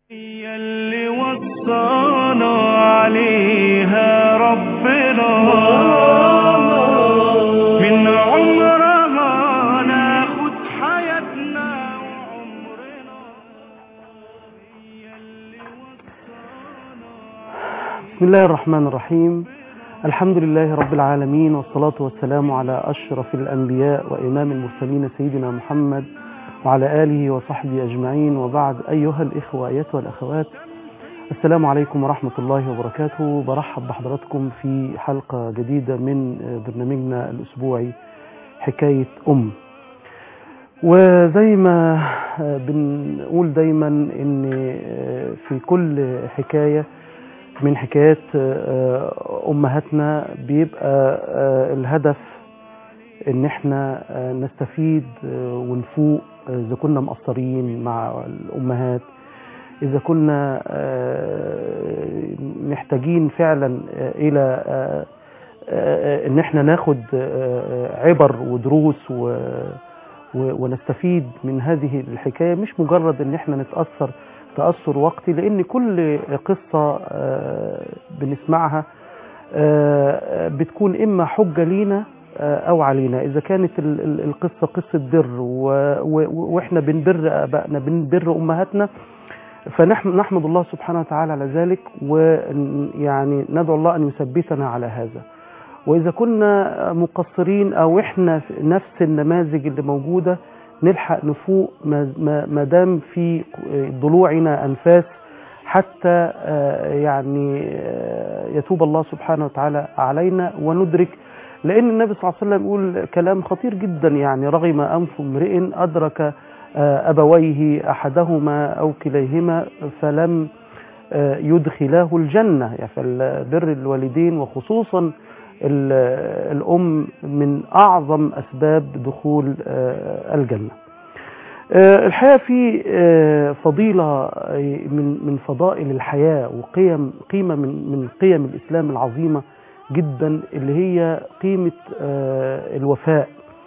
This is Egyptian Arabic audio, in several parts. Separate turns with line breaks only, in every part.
هي اللي وصانا عليها ربنا من عمرها ناخد حياتنا وعمرنا هي اللي
بسم الله الرحمن الرحيم الحمد لله رب العالمين والصلاة والسلام على أشرف الأنبياء وإمام المرسلين سيدنا محمد وعلى آله وصحبه أجمعين وبعد أيها الإخوة أيتها الأخوات السلام عليكم ورحمة الله وبركاته برحب بحضراتكم في حلقة جديدة من برنامجنا الأسبوعي حكاية أم وزي ما بنقول دايما ان في كل حكاية من حكايات امهاتنا بيبقى الهدف ان احنا نستفيد ونفوق اذا كنا مقصرين مع الامهات اذا كنا محتاجين فعلا الى ان احنا ناخد عبر ودروس و ونستفيد من هذه الحكايه مش مجرد ان احنا نتاثر تاثر وقتي لان كل قصه بنسمعها بتكون اما حجه لينا او علينا اذا كانت القصه قصه بر واحنا بنبر ابائنا بنبر امهاتنا فنحمد الله سبحانه وتعالى على ذلك ويعني ندعو الله ان يثبتنا على هذا واذا كنا مقصرين او احنا في نفس النماذج اللي موجوده نلحق نفوق ما دام في ضلوعنا انفاس حتى يعني يتوب الله سبحانه وتعالى علينا وندرك لان النبي صلى الله عليه وسلم يقول كلام خطير جدا يعني رغم انف امرئ ادرك ابويه احدهما او كليهما فلم يدخلاه الجنه يعني فالبر الوالدين وخصوصا الأم من أعظم أسباب دخول الجنة الحقيقة في فضيلة من من فضائل الحياة وقيم قيمة من من قيم الإسلام العظيمة جدا اللي هي قيمة الوفاء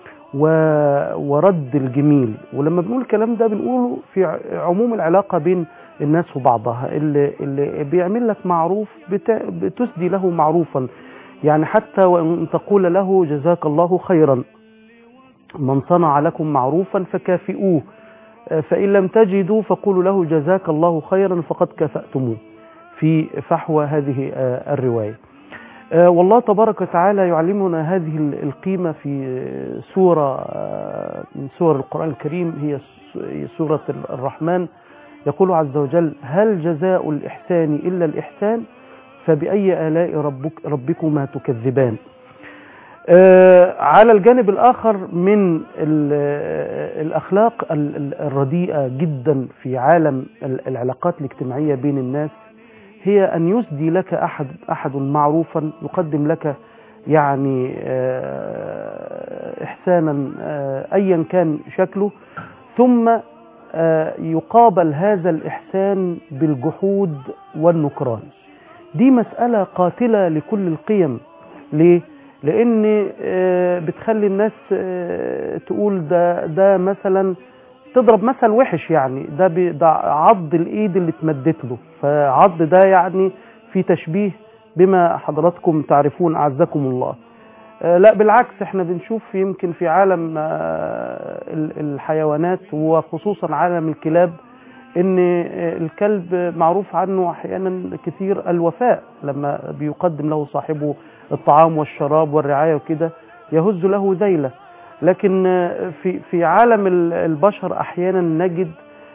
ورد الجميل ولما بنقول الكلام ده بنقوله في عموم العلاقة بين الناس وبعضها اللي, اللي بيعمل لك معروف بتسدي له معروفا يعني حتى وإن تقول له جزاك الله خيرا من صنع لكم معروفا فكافئوه فإن لم تجدوا فقولوا له جزاك الله خيرا فقد كافأتموه في فحوى هذه الرواية والله تبارك وتعالى يعلمنا هذه القيمة في سورة من سور القرآن الكريم هي سورة الرحمن يقول عز وجل هل جزاء الإحسان إلا الإحسان فبأي آلاء ربك ربكما تكذبان آه على الجانب الآخر من الأخلاق الرديئة جدا في عالم العلاقات الاجتماعية بين الناس هي أن يسدي لك أحد أحد معروفا يقدم لك يعني آه إحسانا آه أيا كان شكله ثم يقابل هذا الإحسان بالجحود والنكران دي مسألة قاتلة لكل القيم ليه؟ لأن بتخلي الناس تقول ده ده مثلا تضرب مثل وحش يعني ده ده عض الإيد اللي اتمدت له فعض ده يعني في تشبيه بما حضراتكم تعرفون أعزكم الله لا بالعكس احنا بنشوف يمكن في عالم الحيوانات وخصوصا عالم الكلاب ان الكلب معروف عنه احيانا كثير الوفاء لما بيقدم له صاحبه الطعام والشراب والرعايه وكده يهز له ذيله لكن في في عالم البشر احيانا نجد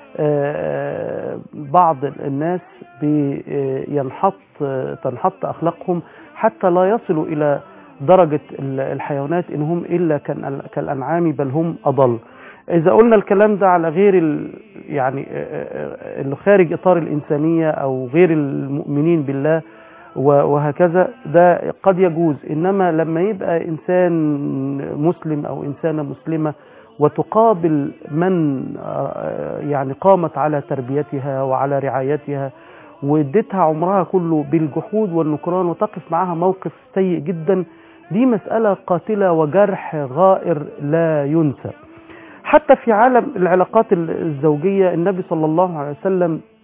بعض الناس بينحط تنحط اخلاقهم حتى لا يصلوا الى درجه الحيوانات انهم الا كالانعام بل هم اضل إذا قلنا الكلام ده على غير يعني اللي خارج إطار الإنسانية أو غير المؤمنين بالله وهكذا ده قد يجوز إنما لما يبقى إنسان مسلم أو إنسانة مسلمة وتقابل من يعني قامت على تربيتها وعلى رعايتها واديتها عمرها كله بالجحود والنكران وتقف معها موقف سيء جدا دي مسألة قاتلة وجرح غائر لا ينسى حتى في عالم العلاقات الزوجية النبي صلى الله عليه وسلم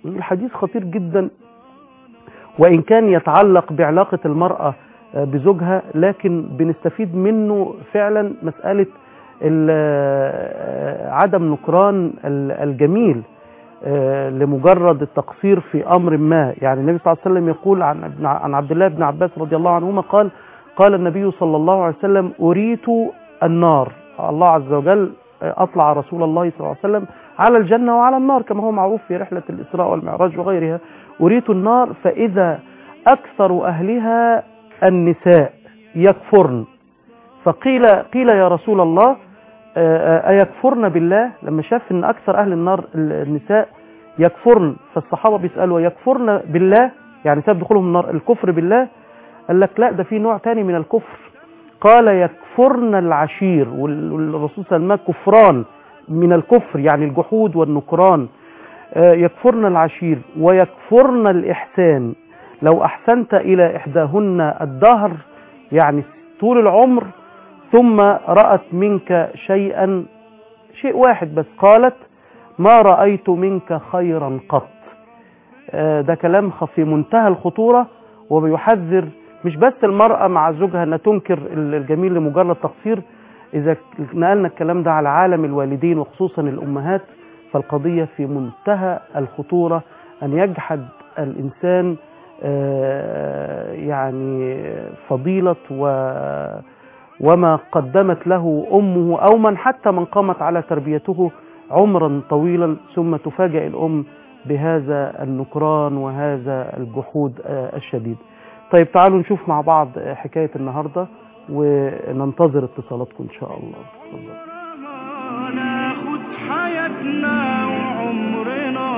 الحديث خطير جدا وإن كان يتعلق بعلاقة المرأة آه، بزوجها لكن بنستفيد منه فعلا مسألة ال- آه، عدم نكران ال- الجميل آه، لمجرد التقصير في أمر ما يعني النبي صلى الله عليه وسلم يقول عن ابن- عن عبد الله بن عباس رضي الله عنهما قال قال النبي صلى الله عليه وسلم أريت النار الله عز وجل آه، أطلع رسول الله صلى الله عليه وسلم على الجنة وعلى النار كما هو معروف في رحلة الإسراء والمعراج وغيرها أريت النار فإذا أكثر أهلها النساء يكفرن فقيل قيل يا رسول الله آه، آه، أيكفرن بالله لما شاف أن أكثر أهل النار النساء يكفرن فالصحابة بيسألوا يكفرن بالله يعني سبب دخولهم النار الكفر بالله قال لك لا ده في نوع تاني من الكفر قال يكفرن العشير وال- والرسول صلى الله عليه وسلم كفران من الكفر يعني الجحود والنكران آه، يكفرن العشير ويكفرن الإحسان لو أحسنت إلى إحداهن الدهر يعني طول العمر ثم رأت منك شيئا شيء واحد بس قالت ما رأيت منك خيرا قط آه، ده كلام خ- في منتهى الخطورة وبيحذر مش بس المرأة مع زوجها أنها تنكر ال- الجميل لمجرد تقصير إذا ك- نقلنا الكلام ده على عالم الوالدين وخصوصا الأمهات فالقضية في منتهى الخطورة أن يجحد الإنسان آه، يعني فضيلة و وما قدمت له أمه أو من حتى من قامت على تربيته عمرا طويلا ثم تفاجأ الأم بهذا النكران وهذا الجحود آه، الشديد طيب تعالوا نشوف مع بعض آه، حكاية النهاردة وننتظر اتصالاتكم إن شاء الله اتفضل.
ناخد حياتنا وعمرنا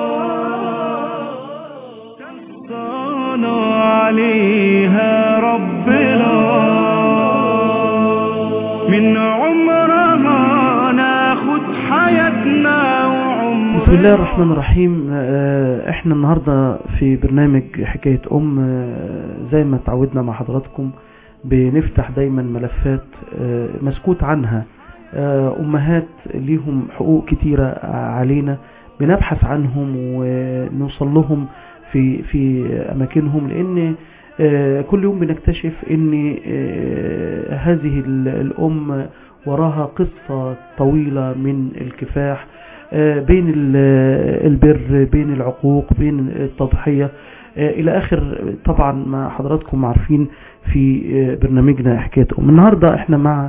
تنصانا عليها ربنا من عمرها ناخد حياتنا وعمرنا
بسم الله الرحمن الرحيم آه، احنا النهاردة في برنامج حكاية ام آه، زي ما تعودنا مع حضراتكم بنفتح دايما ملفات آه، مسكوت عنها آه، امهات ليهم حقوق كتيرة علينا بنبحث عنهم ونوصل لهم في في اماكنهم لان آه، كل يوم بنكتشف ان آه، هذه ال- الام وراها قصة طويلة من الكفاح آه، بين ال- البر بين العقوق بين التضحية آه، إلى آخر طبعا ما حضراتكم عارفين في آه، برنامجنا حكاية أم النهاردة احنا مع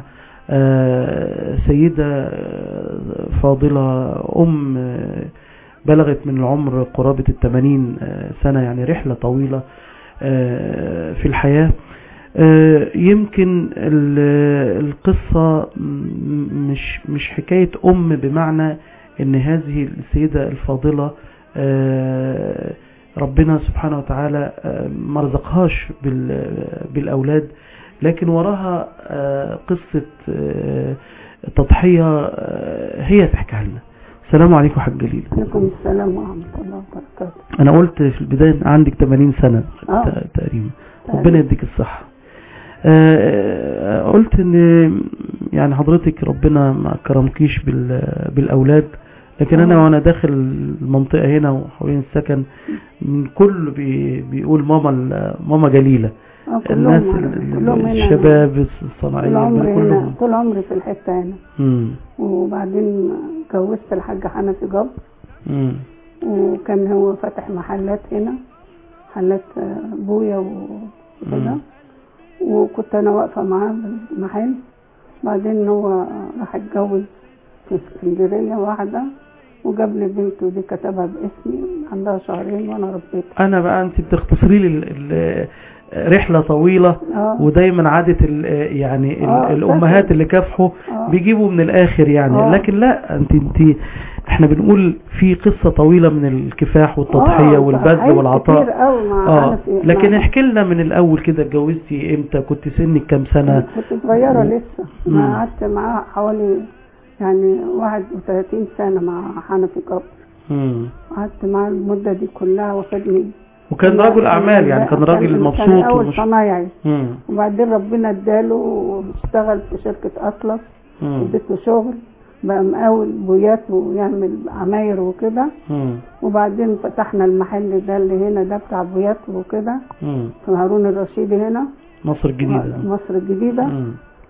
آه، سيدة آه، فاضلة أم آه، بلغت من العمر قرابة الثمانين آه، سنة يعني رحلة طويلة آه، في الحياة آه، يمكن ال- القصة م- مش مش حكاية أم بمعنى ان هذه السيدة الفاضلة آه، ربنا سبحانه وتعالى آه، ما رزقهاش بال- بالأولاد لكن وراها آه، قصة آه، تضحية آه، هي تحكيها لنا السلام عليكم حاج جليل
عليكم السلام ورحمة الله وبركاته
أنا قلت في البداية عندك 80 سنة
آه.
ت- تقريبا ربنا يديك الصحة آه، قلت ان يعني حضرتك ربنا ما كرمكيش بال- بالاولاد لكن انا
آه.
وانا داخل المنطقه هنا وحوالين السكن من كل بي بيقول ماما ال- ماما جليله
آه،
الناس
كلهم
ال-
كلهم هنا
الشباب
طول
الصناعيه
عمري هنا
كلهم
طول عمري في الحتة هنا
مم.
وبعدين اتجوزت الحاج حنفي جبر
مم.
وكان هو فاتح محلات هنا محلات آه، بويا وكده
مم.
وكنت انا واقفة معاه بالمحل بعدين هو راح اتجوز في اسكندرية واحدة وجاب لي بنته دي كتبها باسمي عندها شهرين وانا ربيتها
انا بقى انت بتختصري لي ال- ال- رحله طويله
اه
ودايما عاده ال- يعني ال-
آه،
الامهات
فاكر.
اللي كافحوا
آه.
بيجيبوا من الاخر يعني
آه.
لكن لا انت انت احنا بنقول في قصة طويلة من الكفاح والتضحية
آه،
والبذل
ضحيت
والعطاء
كتير قوي مع
اه
حنفي.
لكن
مع-
احكي لنا من الاول كده اتجوزتي امتى كنت سنك كام سنة
كنت صغيرة لسه
مم.
ما قعدت معاه حوالي يعني 31 سنة مع حنفي كبر
مم.
قعدت معاه المدة دي كلها واخدني
وكان رجل اعمال يعني كان راجل
كان
مبسوط
أول
ومش
صنايعي
مم.
وبعدين ربنا اداله واشتغل في شركة أطلس
مم.
اديته شغل بقى مقاول بويات ويعمل عماير وكده
مم.
وبعدين فتحنا المحل ده اللي هنا ده بتاع بويات وكده
مم.
في هارون الرشيدي هنا
مصر الجديدة
مصر الجديدة
مم.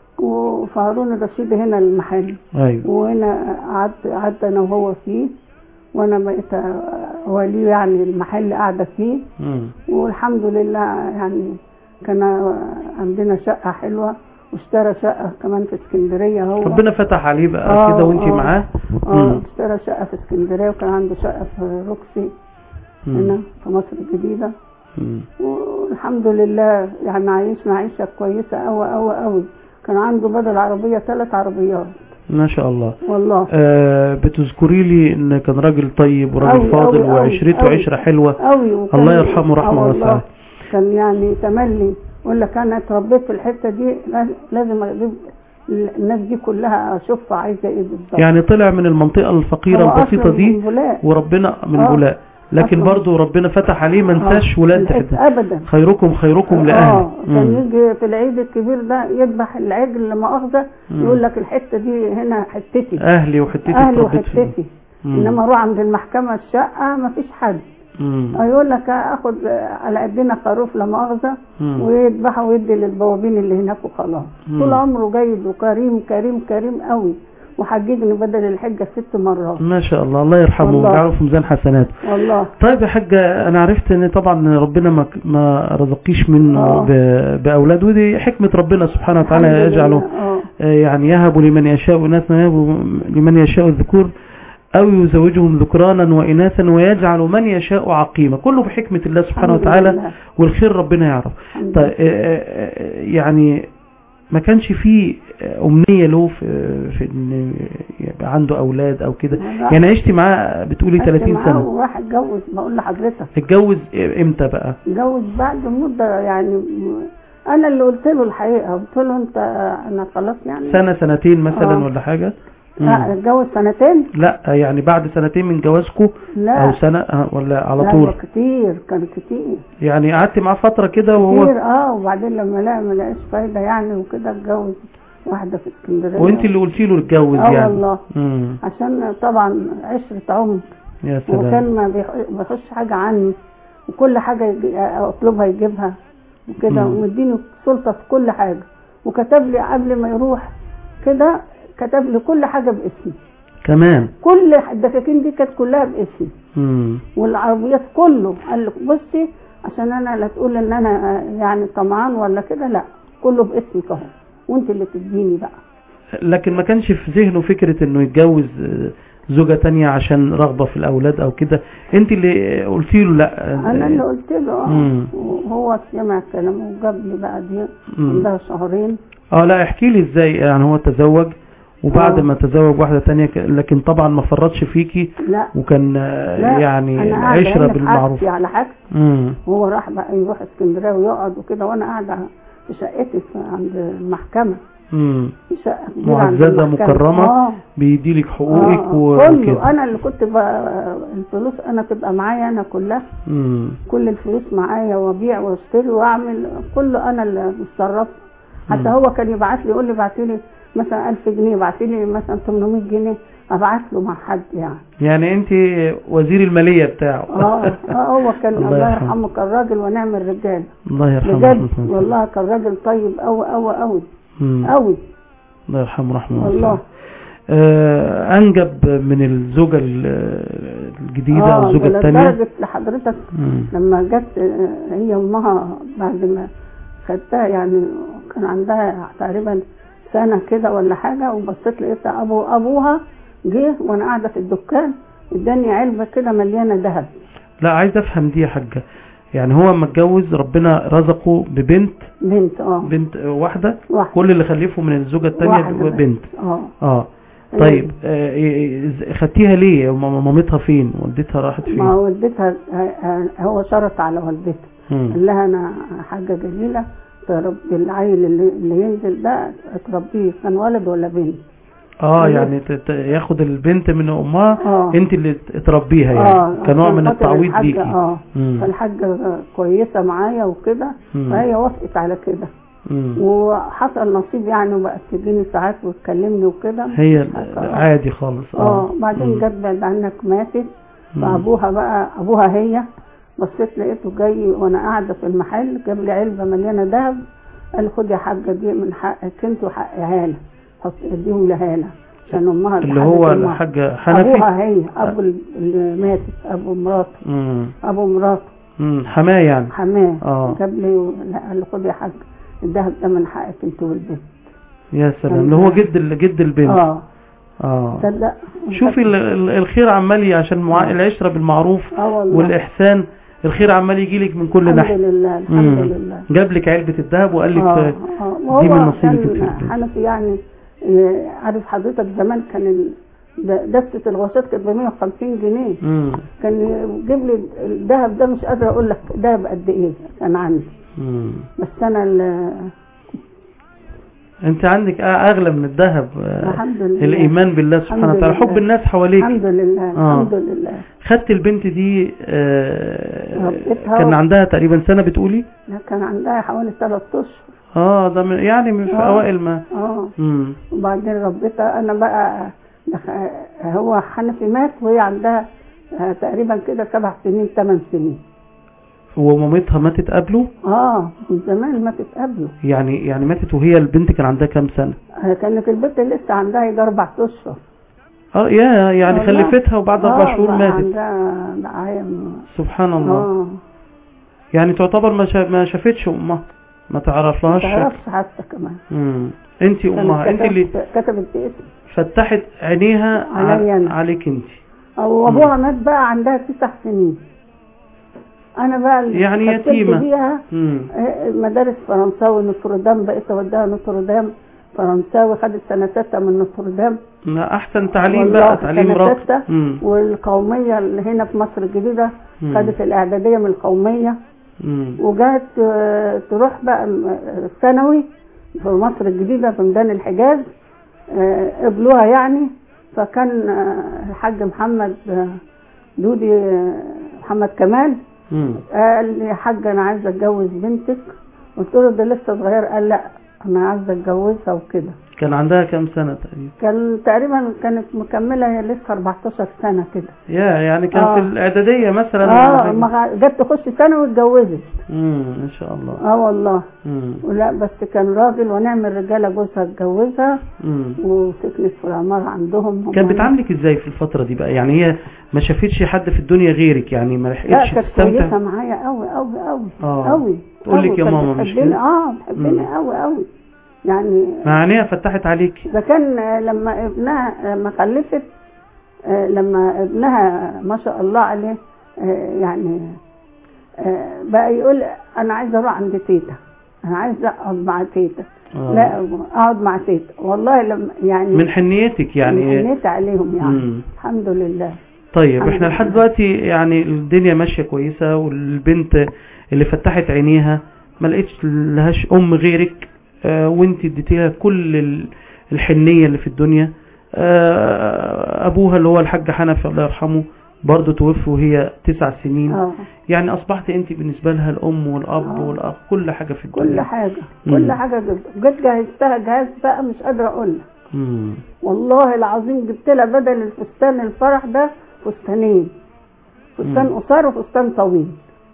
وفي هارون الرشيدي هنا المحل
ايوه
وهنا قعدت قعدت انا وهو فيه وانا بقيت وليه يعني المحل قاعده فيه
مم.
والحمد لله يعني كان عندنا شقه حلوه واشترى شقه كمان في اسكندريه هو
ربنا فتح عليه بقى
آه،
كده وانتي
آه.
معاه
اه
مم.
اشترى شقه في اسكندريه وكان عنده شقه في روكسي هنا
مم.
في مصر الجديده
مم.
والحمد لله يعني عايشنا عيشه كويسه قوي قوي قوي كان عنده بدل عربيه ثلاث عربيات
ما شاء الله
والله
آه بتذكري لي ان كان راجل طيب وراجل
أوي،
فاضل
أوي، أوي،
وعشرته
أوي.
عشرة حلوة
قوي وكان
الله يرحمه رحمة
آه والله.
واسعة.
كان يعني تملي يقول لك انا اتربيت في الحته دي لاز- لازم اجيب الناس دي كلها اشوفها عايزه ايه بالظبط
يعني طلع من المنطقة الفقيرة
هو
البسيطة
أصلاً
دي
من بولاق.
وربنا من
آه.
بولاق لكن
أصلاً.
برضو ربنا فتح عليه ما نساش
آه،
ولاد
الحتة ابدا
خيركم خيركم
اه
لأهله
كان
مم.
يجي في العيد الكبير ده يذبح العجل لما مؤاخذه
مم.
يقول لك الحته دي هنا حتتي
أهلي وحتتي
اهلي
اتربيت فيها.
وحتتي
مم.
انما اروح عند المحكمه الشقه ما فيش حد
مم.
يقول لك اخد على قدنا خروف لا مؤاخذه
مم.
ويذبحه ويدي للبوابين اللي هناك وخلاص
مم.
طول عمره جيد وكريم كريم كريم قوي وحججني بدل الحجه ست مرات
ما شاء الله الله يرحمه
والله.
ويجعله في ميزان حسناته
والله
طيب يا حاجة أنا عرفت إن طبعا ربنا ما ما رزقيش منه
آه.
ب- بأولاد ودي حكمة ربنا سبحانه وتعالى
الحمد
يجعله
لله. اه
آه، يعني يهب لمن يشاء إناثا ويهب لمن يشاء الذكور أو يزوجهم ذكرانا وإناثا ويجعل من يشاء عقيما كله بحكمة الله سبحانه
الحمد
وتعالى
لله.
والخير ربنا يعرف
الحمد
طيب
لله.
آه، آه، يعني ما كانش فيه أمنية له في في إن يبقى عنده أولاد أو كده
لا.
يعني عشتي معاه بتقولي
عشت
30
معاه
سنة
وراح اتجوز بقول لحضرتك
اتجوز امتى بقى
اتجوز بعد مده يعني انا اللي قلت له الحقيقه قلت له انت انا خلاص يعني
سنة سنتين مثلا
آه.
ولا حاجة مم.
لا اتجوز سنتين
لا يعني بعد سنتين من جوازكم
لا
او سنة آه، ولا على
لا،
طول
ده كتير كان كتير
يعني قعدت معاه فترة كده وهو
كتير اه وبعدين لما لا ما لقاش فايده يعني وكده اتجوز واحده في اسكندريه
وانت اللي قلتي له اتجوز
اه
يعني
والله
مم.
عشان طبعا عشرة عمر
يا سلام
وكان ما بيخ- بيخش حاجة عني وكل حاجة يجي- أطلبها يجيبها وكده
مم.
ومديني سلطة في كل حاجة وكتب لي قبل ما يروح كده كتب لي كل حاجة باسمي
كمان
كل الدكاكين دي كانت كلها باسمي
مم.
والعربيات كله قال لك بصي عشان انا لا تقول ان انا يعني طمعان ولا كده لا كله باسمك اهو وانت اللي تديني بقى
لكن ما كانش في ذهنه فكرة انه يتجوز آه، زوجة تانية عشان رغبة في الاولاد او كده انت اللي قلتي له لا
انا اللي قلت له اه
مم.
وهو سمع كلامه وجاب لي بقى دي
مم.
عندها شهرين
اه لا احكي لي ازاي يعني هو تزوج وبعد
آه.
ما تزوج واحدة تانية ك- لكن طبعا ما فرطش فيكي
لا
وكان آه،
لا
يعني
أنا قاعدة
عشرة
هنا في
بالمعروف
حاجتي على حاجتي
مم.
وهو راح بقى يروح اسكندريه ويقعد وكده وانا قاعده في شقتي في عند المحكمه
مم.
في شقه كبيرة عند
معززة
المحكمة.
مكرمة
اه
بيديلك حقوقك
آه.
وكده
كله انا اللي كنت بقى الفلوس انا تبقى معايا انا كلها
مم.
كل الفلوس معايا وابيع واشتري واعمل كله انا اللي متصرف حتى
مم.
هو كان يبعت لي يقول لي ابعتي لي مثلا 1000 جنيه يبعت لي مثلا 800 جنيه ابعت له مع حد يعني
يعني انت وزير المالية بتاعه
اه اه هو كان
الله
الله
يرحمه.
يرحمه كان راجل ونعم الرجال
الله يرحمه
بجد
رحمة الله.
والله كان راجل طيب قوي قوي قوي
مم.
قوي
الله يرحمه رحمه
والله
الله آه انجب من الزوجة ال- الجديدة او الزوجة
ده
الثانية
لدرجه لحضرتك
مم.
لما جت آه، هي امها بعد ما خدتها يعني كان عندها تقريبا سنه كده ولا حاجه وبصيت لقيت ابو ابوها جه وانا قاعده في الدكان اداني علبه كده مليانه ذهب
لا عايز افهم دي يا حاجة يعني هو لما اتجوز ربنا رزقه ببنت
بنت اه
بنت واحدة
واحده
كل اللي خلفه من الزوجة الثانية
واحدة بس.
بنت
اه
اه طيب آه، إيه- إيه- خدتيها ليه مام- مامتها فين والدتها راحت
ما
فين
والدتها آه، هو شرط على والدتها
مم.
قال لها انا حاجه جميله تربي العيل اللي, اللي ينزل ده تربيه كان ولد ولا بنت
اه
أيوة.
يعني ت- ت- ياخد البنت من امها
اه
انت اللي تربيها يعني
اه
كنوع
عشان
من
خاطر
التعويض
الحاجة-
ليكي
اه
مم.
فالحاجه كويسه معايا وكده
مم.
فهي وافقت على كده
مم.
وحصل نصيب يعني وبقت تجيني ساعات وتكلمني وكده
هي
آه.
عادي خالص
اه بعدين
مم.
جت بعد عنك ماتت
مم.
فابوها بقى ابوها هي بصيت لقيته جاي وانا قاعده في المحل جاب لي علبه مليانه ذهب قال لي خد يا حاجه دي من حقك انت وحق هاله حط اديهم لهاله عشان امها
اللي
حاجة
هو
أمها.
الحاج حنفي
ابوها هي ابو اللي ماتت ابو مراته
مم.
ابو مراته
مم. حماه يعني
حماه
آه.
جاب لي قال لي خد يا حاج الذهب ده من حقك انت والبنت
يا سلام اللي هو جد ال- جد البنت
اه
اه
تصدق
شوفي ال- ال- الخير عمال ي- عشان مع... العشره بالمعروف
اه والله
والاحسان الخير عمال يجي لك من كل
الحمد
ناحيه
لله الحمد
مم.
لله
جاب لك علبه الذهب وقال لك
اه
آه،
اه
دي من
وهو
نصيبك في
كان
البيت.
حنفي يعني آه، عارف حضرتك زمان كان ال- د- دستة الغوصات كانت ب 150 جنيه
مم.
كان يجيب لي الذهب ده مش قادرة أقول لك ذهب قد إيه كان عندي
مم.
بس أنا ال-
انت عندك آه، اغلى من الذهب آه،
الحمد لله
الايمان بالله سبحانه
الحمد
وتعالى
لله.
حب الناس حواليك
الحمد لله
آه.
الحمد لله
خدت البنت دي آه،
ربيتها
كان
و-
عندها تقريبا سنه بتقولي
لا، كان عندها حوالي ثلاث أشهر
اه ده من يعني من في
آه.
اوائل ما
اه
مم.
وبعدين ربيتها أنا بقى دخ- هو حنفي مات وهي عندها آه، تقريبا كده سبع سنين ثمان سنين
ومامتها ماتت قبله
اه من زمان ماتت قبله
يعني يعني ماتت وهي البنت كان عندها كام سنه
آه، كانت البنت لسه عندها يجي اربع اشهر
اه يا يعني
والله.
خلفتها وبعد اربع
آه،
شهور
بقى
ماتت
عندها دعايه م-
سبحان الله
اه
يعني تعتبر ما شا- ما شافتش امها ما
ما
تعرفلهاش شكل
تعرفش حتى كمان
امم انت
كانت
امها انت اللي
كتبت- كتبت باسم
فتحت عينيها
عليا
ع-
أنا.
عليك انت
وابوها مات بقى عندها تسع سنين انا بقى اللي
يعني
كتبت
يتيمة.
بيها
امم
آه، مدارس فرنساوي نوتردام بقيت اوديها نوتردام فرنساوي خدت سنه سته من نوتردام
لا احسن تعليم
والله
بقى تعليم
سنة
راقي
ستة.
امم
والقوميه اللي هنا في مصر الجديده
مم.
خدت الاعداديه من القوميه
امم
وجات آه، تروح بقى م- آه، ثانوي في مصر الجديدة في ميدان الحجاز آه، قبلوها يعني فكان آه، الحاج محمد آه، دودي آه، محمد كمال
امم
قال لي يا حاج انا عايزه اتجوز بنتك قلت له ده لسه صغير قال لا انا عايزه اتجوزها وكده
كان عندها كام سنه تقريبا
كان تقريبا كانت مكمله هي لسه 14 سنه كده
يا يعني كان
آه.
في الاعداديه مثلا
اه ما جت تخش ثانوي واتجوزت
امم ان شاء الله
اه والله
امم
ولا بس كان راجل ونعمل رجاله جوزها اتجوزها
امم
وسكنت في العمارة عندهم
كانت
هم-
بتعاملك ازاي في الفتره دي بقى يعني هي ما شافتش حد في الدنيا غيرك يعني ما
لا
لحقتش
كانت كويسة
تستمتع
معايا قوي قوي قوي
آه.
قوي
تقول لك
قوي.
يا
كانت
ماما مش
بتحبني
كده؟
اه
مم.
بتحبني قوي قوي يعني
مع عينيها فتحت عليك
ده كان آه، لما ابنها لما خلفت آه، لما ابنها ما شاء الله عليه آه، يعني آه، بقى يقول انا عايزه اروح عند تيتا انا عايزه اقعد مع تيتا
آه.
لا اقعد مع تيتا والله لما يعني
من حنيتك يعني
حنيت عليهم يعني
مم.
الحمد لله
طيب
الحمد
احنا لحد
لله.
دلوقتي يعني الدنيا ماشيه كويسه والبنت اللي فتحت عينيها ما لقيتش لهاش ام غيرك اه وانت اديتيها كل ال- الحنيه اللي في الدنيا اه ابوها اللي هو الحاج حنفي الله يرحمه برضه توفي وهي تسع سنين
اه
يعني اصبحت انت بالنسبه لها الام والاب
آه.
والاخ كل حاجه في الدنيا
كل حاجة
مم.
كل حاجة جبت جيت جهزتها جهاز بقى مش قادرة أقول لك
مم.
والله العظيم جبت لها بدل الفستان الفرح ده فستانين فستان
مم.
قصير وفستان طويل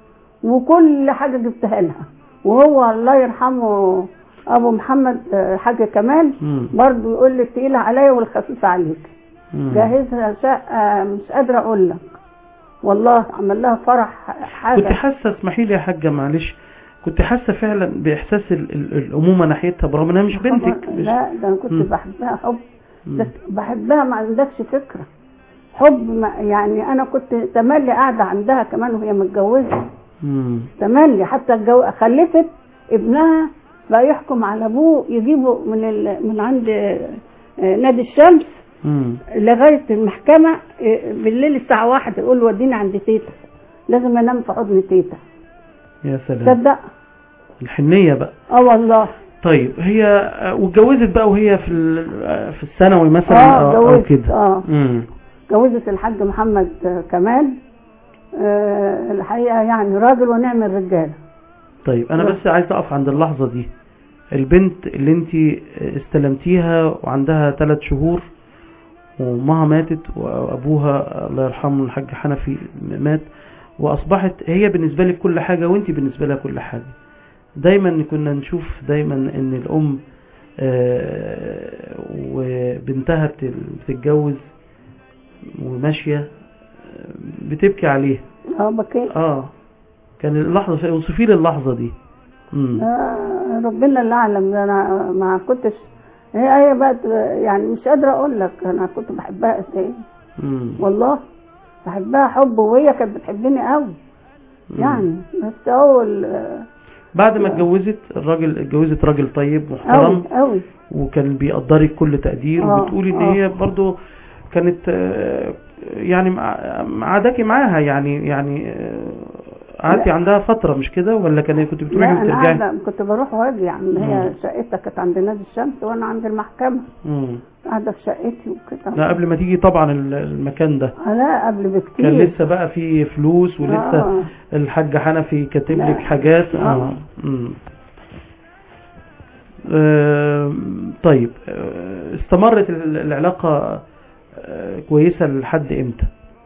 وكل حاجة جبتها لها وهو الله يرحمه أبو محمد آه، حاج كمال
مم.
برضه يقول لي التقيلة عليا والخفيفة عليك
مم.
جهزها شقة مش قادرة أقول لك والله عمل لها فرح حاجة
كنت حاسه اسمحي لي يا حاجه معلش كنت حاسه فعلا باحساس ال- ال- الامومه ناحيتها برغم انها مش بنتك مش
لا ده انا كنت
مم.
بحبها حب
مم.
ده بحبها ما عندكش فكره حب ما يعني انا كنت تملي قاعده عندها كمان وهي متجوزه
مم.
تملي حتى الجو... خلفت ابنها بقى يحكم على ابوه يجيبه من ال... من عند آه، نادي الشمس
مم.
لغايه المحكمه آه، بالليل الساعه واحدة يقول له وديني عند تيتا لازم انام في حضن تيتا
يا سلام
تصدق
الحنيه بقى
اه والله
طيب هي آه، واتجوزت بقى وهي في ال- آه، في الثانوي مثلا
اه
أو- او
اتجوزت
كده
اه
مم.
جوزت الحاج محمد كمال آه، الحقيقة يعني راجل ونعم الرجالة
طيب انا
نعم.
بس عايز اقف عند اللحظه دي البنت اللي انت استلمتيها وعندها ثلاث شهور وامها ماتت وابوها الله يرحمه الحاج حنفي مات واصبحت هي بالنسبه لك كل حاجه وانت بالنسبه لها كل حاجه دايما كنا نشوف دايما ان الام آه، وبنتها بت- بتتجوز وماشيه آه، بتبكي عليها
اه بكيت
اه كان اللحظه اوصفي لي اللحظه دي امم
آه، ربنا اللي اعلم ده انا ما كنتش هي هي بقت يعني مش قادره اقول لك انا كنت بحبها قد ايه
امم
والله بحبها حب وهي كانت بتحبني قوي يعني بس اول
بعد ما اتجوزت الراجل اتجوزت راجل طيب
قوي
محترم
قوي
وكان بيقدرك كل تقدير
آه،
وبتقولي ان
آه.
هي برضو كانت آه، يعني مع- معاداكي معاها يعني يعني آه، قعدتي
لا.
عندها فترة مش كده ولا كان كنت بتروحي
لا انا
وترجعي؟
قاعده كنت بروح واجي يعني
مم.
هي شقتها كانت عند نادي الشمس وانا عند المحكمه
مم.
قاعده في شقتي وكده
لا قبل ما تيجي طبعا ال- المكان ده
آه، لا قبل بكتير
كان لسه بقى في فلوس ولسه
آه.
الحاج حنفي كاتب
لا.
لك حاجات اه
آه.
مم. آه، طيب آه، استمرت ال- العلاقة آه، كويسة لحد امتى؟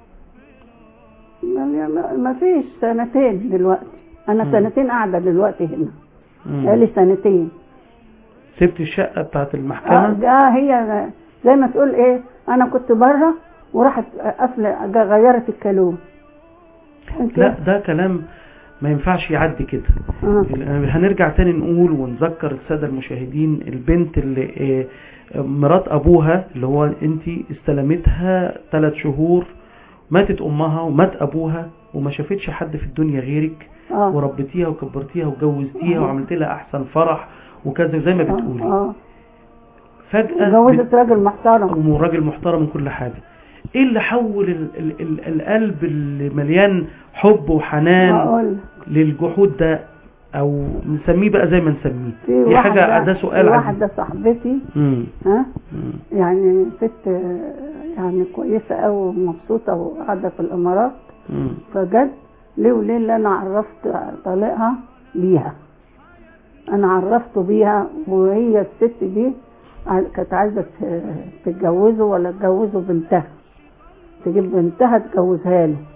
يعني ما- ما فيش سنتين دلوقتي انا
مم.
سنتين قاعده دلوقتي هنا
مم.
بقالي سنتين
سبت الشقة بتاعت
اه
المحكمة
آه، هي زي ما تقول ايه انا كنت بره وراحت قافله جا- غيرت الكالون انت
لا ده كلام ما ينفعش يعدي كده
آه.
هنرجع تاني نقول ونذكر السادة المشاهدين البنت اللي آه، مرات ابوها اللي هو انت استلمتها ثلاث شهور ماتت امها ومات ابوها وما شافتش حد في الدنيا غيرك
اه
وربيتيها وكبرتيها وجوزتيها
آه.
وعملت لها احسن فرح وكذا زي ما
اه
بتقولي
اه
فجأة
اتجوزت راجل محترم
وراجل محترم من كل حاجة ايه اللي حول ال ال ال القلب اللي مليان حب وحنان
اقول
للجحود ده او نسميه بقى زي ما نسميه
في
دي حاجة
واحده
ده سؤال
في
عجيب
واحده صاحبتي
مم.
ها
مم.
يعني ست آه، يعني كويسه قوي ومبسوطه وقاعده في الامارات
مم.
فجد ليه وليه اللي انا عرفت طليقها بيها انا عرفته بيها وهي الست دي ع- كانت عايزه ت- تتجوزه ولا تجوزه بنتها تجيب بنتها تجوزها له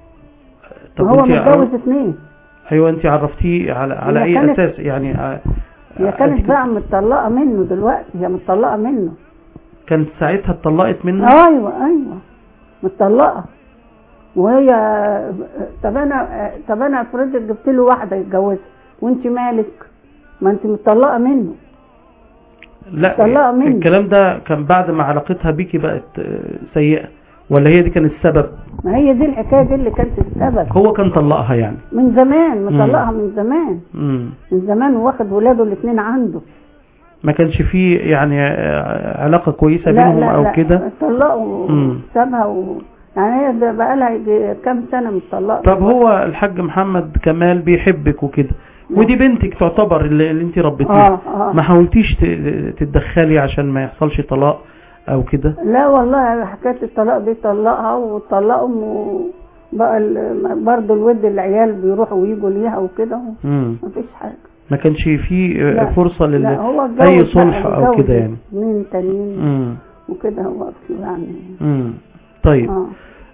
طب
وهو
انت
متجوز اتنين
ايوه انت عرفتيه على على
هي
اي
كانت-
اساس يعني آه،
هي
آه،
كانت
أكيد-
بقى متطلقه منه دلوقتي هي متطلقه منه
كانت ساعتها اتطلقت منه
ايوه ايوه متطلقه وهي طب انا طب انا افرض جبت له واحده يتجوزها وانت مالك ما انت متطلقه منه
لا
طلقها مني.
الكلام ده كان بعد ما علاقتها بيكي بقت آه، سيئة ولا هي دي كانت السبب
ما هي دي الحكايه دي اللي كانت السبب
هو كان طلقها يعني
من زمان مطلقها من زمان
مم.
من زمان واخد ولاده الاثنين عنده
ما كانش فيه يعني آه، علاقة كويسة
لا
بينهم
لا
او
لا
كده
طلقوا
مم.
سابها و... يعني هي ده بقى لها يجي كام سنه متطلقه
طب هو الحاج محمد كمال بيحبك وكده ودي بنتك تعتبر اللي, اللي انت ربيتيها
اه اه
ما حاولتيش ت- تتدخلي عشان ما يحصلش طلاق او كده
لا والله حكايه الطلاق دي طلقها وطلقهم وبقى ال- برضه الود العيال بيروحوا ويجوا ليها وكده
مم.
مفيش حاجه
ما كانش فيه آه،
لا.
فرصة
لا
لل
هو اتجوز
اي
بقى،
صلح او
اتجوز
كده يعني
اتنين تانيين
مم.
وكده هو يعني
مم. طيب
اه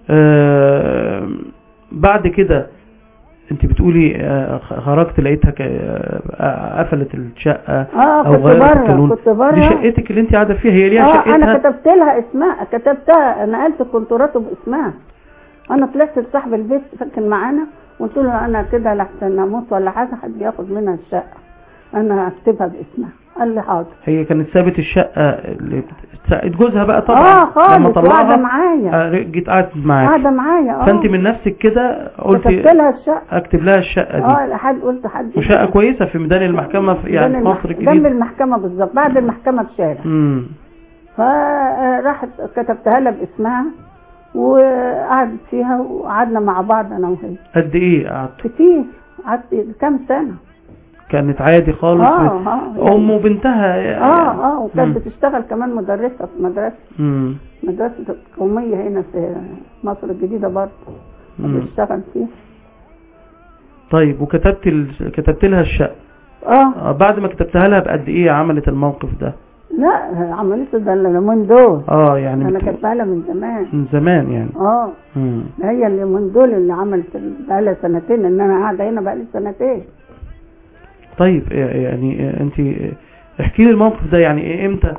آه بعد كده انت بتقولي آه، خرجت لقيتها ك- آه، قفلت الشقة
اه
او
كنت
غيرت
بره
القانون
كنت بره
دي شقتك اللي انت قاعدة فيها هي ليها
اه انا
شقتها
كتبت لها اسمها كتبتها نقلت كونتراته باسمها انا طلعت لصاحب البيت ساكن معانا قلت له انا كده لحسن اموت ولا حاجه حد ياخد منها الشقه انا هكتبها باسمها قال لي حاضر
هي كانت سابت الشقة اللي بت- ساعة جوزها بقى طبعا
اه
لما
خالص قاعده
طلقها
معايا
آه، جيت قعدت معاك
قاعده معايا اه
فانت من نفسك كده
كتبت
قلتي
لها الشقه
اكتب لها الشقة دي
اه لحد قلت حد
وشقة كويسة في ميدان المحكمة في يعني
جنب
في
المح-
مصر
جنب
الجديدة
المحكمه بالظبط بعد المحكمه بشارع
امم
فراحت كتبتها لها باسمها وقعدت فيها وقعدنا مع بعض انا وهي
قد ايه قعدت
كتير قعدت كام سنه
كانت عادي خالص
اه اه
ام وبنتها يعني.
اه اه وكانت
مم.
بتشتغل كمان مدرسه في مدرسه
مم.
مدرسه قوميه هنا في مصر الجديده برضه
مم.
بتشتغل فيها
طيب وكتبت ال... كتبت لها الشقة
اه
آه، بعد ما كتبتها لها بقد ايه عملت الموقف ده
لا عملته ده اليومين دول
اه يعني
انا
بت-
كاتبها لها من زمان
من زمان يعني
اه
مم.
هي اليومين دول اللي عملت بقى لها سنتين ان انا قاعده هنا بقى لي سنتين
طيب آه، يعني آه، انت آه، احكي لي الموقف ده يعني ايه امتى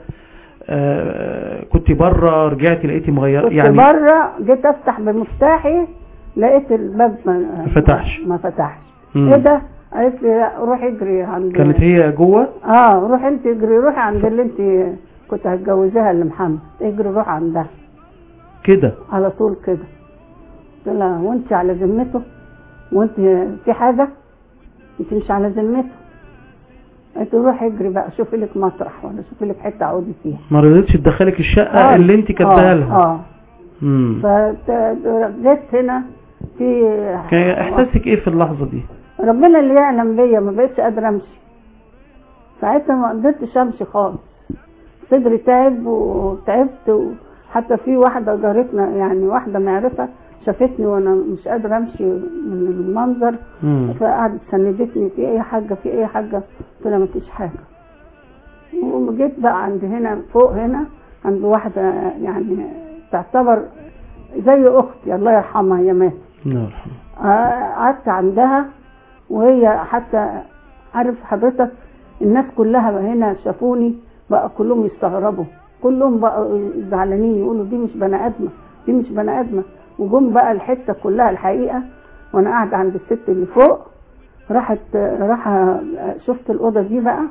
آه كنت بره رجعتي لقيتي مغير
كنت
يعني
بره جيت افتح بمفتاحي لقيت الباب ما
ما فتحش.
ما فتحش
مم.
ايه ده قالت لي لا روحي اجري عند
كانت هي جوه
اه روحي انت اجري روحي عند اللي انت كنت هتجوزيها لمحمد اجري روحي عندها
كده
على طول كده قلت لها وانت على ذمته وانت في حاجه انت مش على ذمته قالت لي روحي اجري بقى شوفي لك مطرح ولا شوفي لك حته اقعدي فيها
ما رضيتش تدخلك الشقه
آه.
اللي انت كاتباها
آه،
لها
اه
امم
فجيت هنا في
كان احساسك ايه في اللحظه دي
ربنا اللي يعلم بيا ما بقتش قادره امشي ساعتها ما قدرتش امشي خالص صدري تعب وتعبت وحتى في واحده جارتنا يعني واحده معرفه شافتني وانا مش قادره امشي من المنظر
مم.
فقعدت سندتني في اي حاجه في اي حاجه قلت لها مفيش حاجه وجيت بقى عند هنا فوق هنا عند واحده يعني تعتبر زي اختي الله يرحمها هي ماتت
الله يرحمه
آه، قعدت عندها وهي حتى عارف حضرتك الناس كلها هنا شافوني بقى كلهم يستغربوا كلهم بقى زعلانين يقولوا دي مش بني ادمه دي مش بني ادمه وجم بقى الحته كلها الحقيقه وانا قاعده عند الست اللي فوق راحت راح شفت الاوضه دي بقى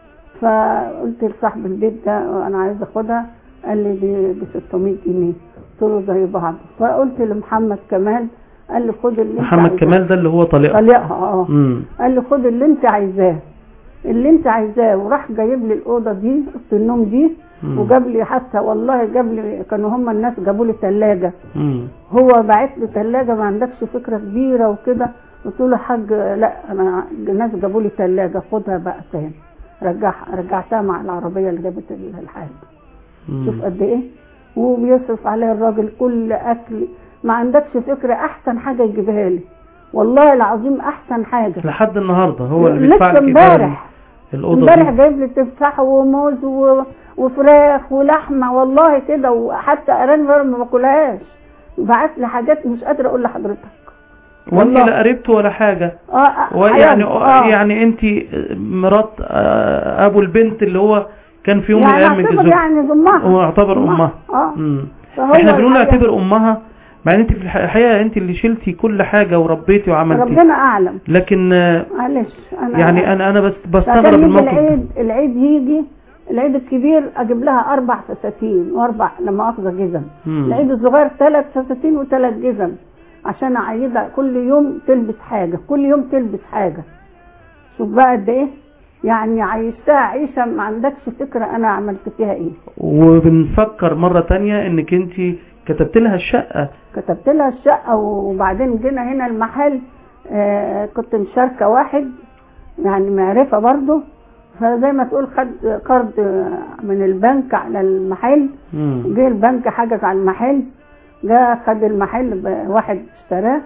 فقلت لصاحب البيت ده انا عايز اخدها قال لي دي ب 600 جنيه قلت له زي بعض فقلت لمحمد كمال قال لي خد اللي انت
محمد
عايزاه.
كمال ده اللي هو طليقها
طليقها اه
امم
قال لي خد اللي انت عايزاه اللي انت عايزاه وراح جايب لي الاوضه دي اوضه النوم دي
مم.
وجاب لي حتى والله جاب لي كانوا هم الناس جابوا لي ثلاجه
امم
هو باعت لي ثلاجه ما عندكش فكره كبيره وكده قلت له حاج لا انا الناس جابوا لي ثلاجه خدها بقى تاني رجع رجعتها مع العربيه اللي جابت الحاجه شوف قد ايه وبيصرف عليها الراجل كل اكل ما عندكش فكره احسن حاجه يجيبها لي والله العظيم احسن حاجه
لحد النهارده هو اللي بيدفع
لسه
لك إيجار
امبارح
الاوضه
امبارح
دي
جايب لي تفاح وموز و... وفراخ ولحمه والله كده وحتى ارانب أنا ما باكلهاش بعت لي حاجات مش قادره اقول لحضرتك
وانت
والله.
لا قربت ولا حاجه
اه آه،
ويعني
آه.
يعني انت مرات آه، ابو البنت اللي هو كان في يوم من
يعني
الايام
اعتبر
متزوج
يعني ضمها
هو يعتبر امها
اه
مم.
فهو
احنا بنقول
الحقيقة-
نعتبر امها مع ان انت في الح- الحقيقه انت اللي شلتي كل حاجه وربيتي وعملتي
ربنا اعلم
لكن آه،
معلش انا
يعني انا انا بس
فكان
بستغرب
يجي
الموقف ده.
العيد العيد يجي العيد الكبير اجيب لها اربع فساتين واربع لما اخذ جزم
مم.
العيد الصغير ثلاث فساتين وثلاث جزم عشان اعيدها كل يوم تلبس حاجه كل يوم تلبس حاجه شوف بقى قد ايه يعني عيشتها عيشه ما عندكش فكره انا عملت فيها ايه
وبنفكر مرة تانية انك انت كتبت لها الشقة
كتبت لها الشقه وبعدين جينا هنا المحل آه كنت مشاركه واحد يعني معرفه برضه فزي ما تقول خد قرض آه، من البنك على المحل
مم.
جه البنك حجز على المحل جه خد المحل ب- واحد اشتراه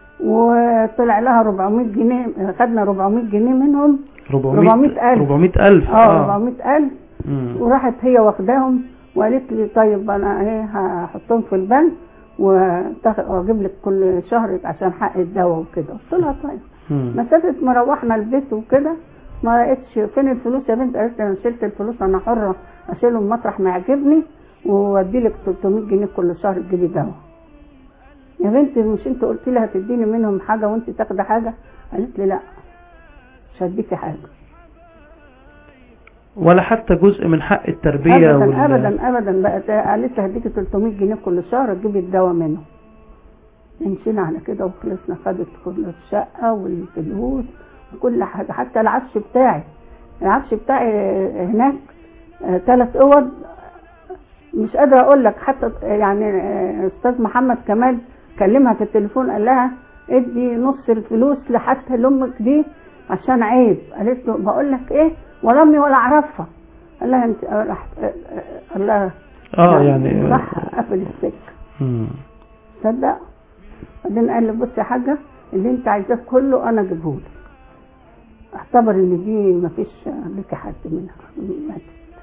وطلع لها 400 جنيه خدنا 400 جنيه منهم
400
400,000.
400 ألف
اه 400 ألف
مم.
وراحت هي واخداهم وقالت لي طيب انا ايه هحطهم في البنك وتاخ- واجيب لك كل شهر عشان حق الدواء وكده قلت لها طيب
مم.
مسافه ما روحنا البيت وكده ما لقيتش فين الفلوس يا بنت قالت لي انا شلت الفلوس انا حره اشيلهم مطرح ما يعجبني وادي لك 300 جنيه كل شهر تجيبي دواء يا بنتي مش انت قلت لي هتديني منهم حاجه وانت تاخدي حاجه قالت لي لا مش هديكي حاجه
ولا حتى جزء من حق التربية
ابدا
وال...
ابدا ابدا بقى قالت لي هديكي 300 جنيه كل شهر تجيبي الدواء منه مشينا على كده وخلصنا خدت كل الشقه والفلوس وكل حاجه حتى العفش بتاعي العفش بتاعي هناك ثلاث اوض مش قادره اقول لك حتى يعني آه، استاذ محمد كمال كلمها في التليفون قال لها ادي نص الفلوس لحتى لامك دي عشان عيب قالت له بقول لك ايه ولا امي ولا اعرفها قال لها انت آه، راح آه، آه، قال لها
اه يعني
راح قفل السكه
مم.
تصدق بعدين قال لي بصي يا حاجه اللي انت عايزاه كله انا اجيبه لك اعتبر ان دي مفيش لك حد منها ماتت.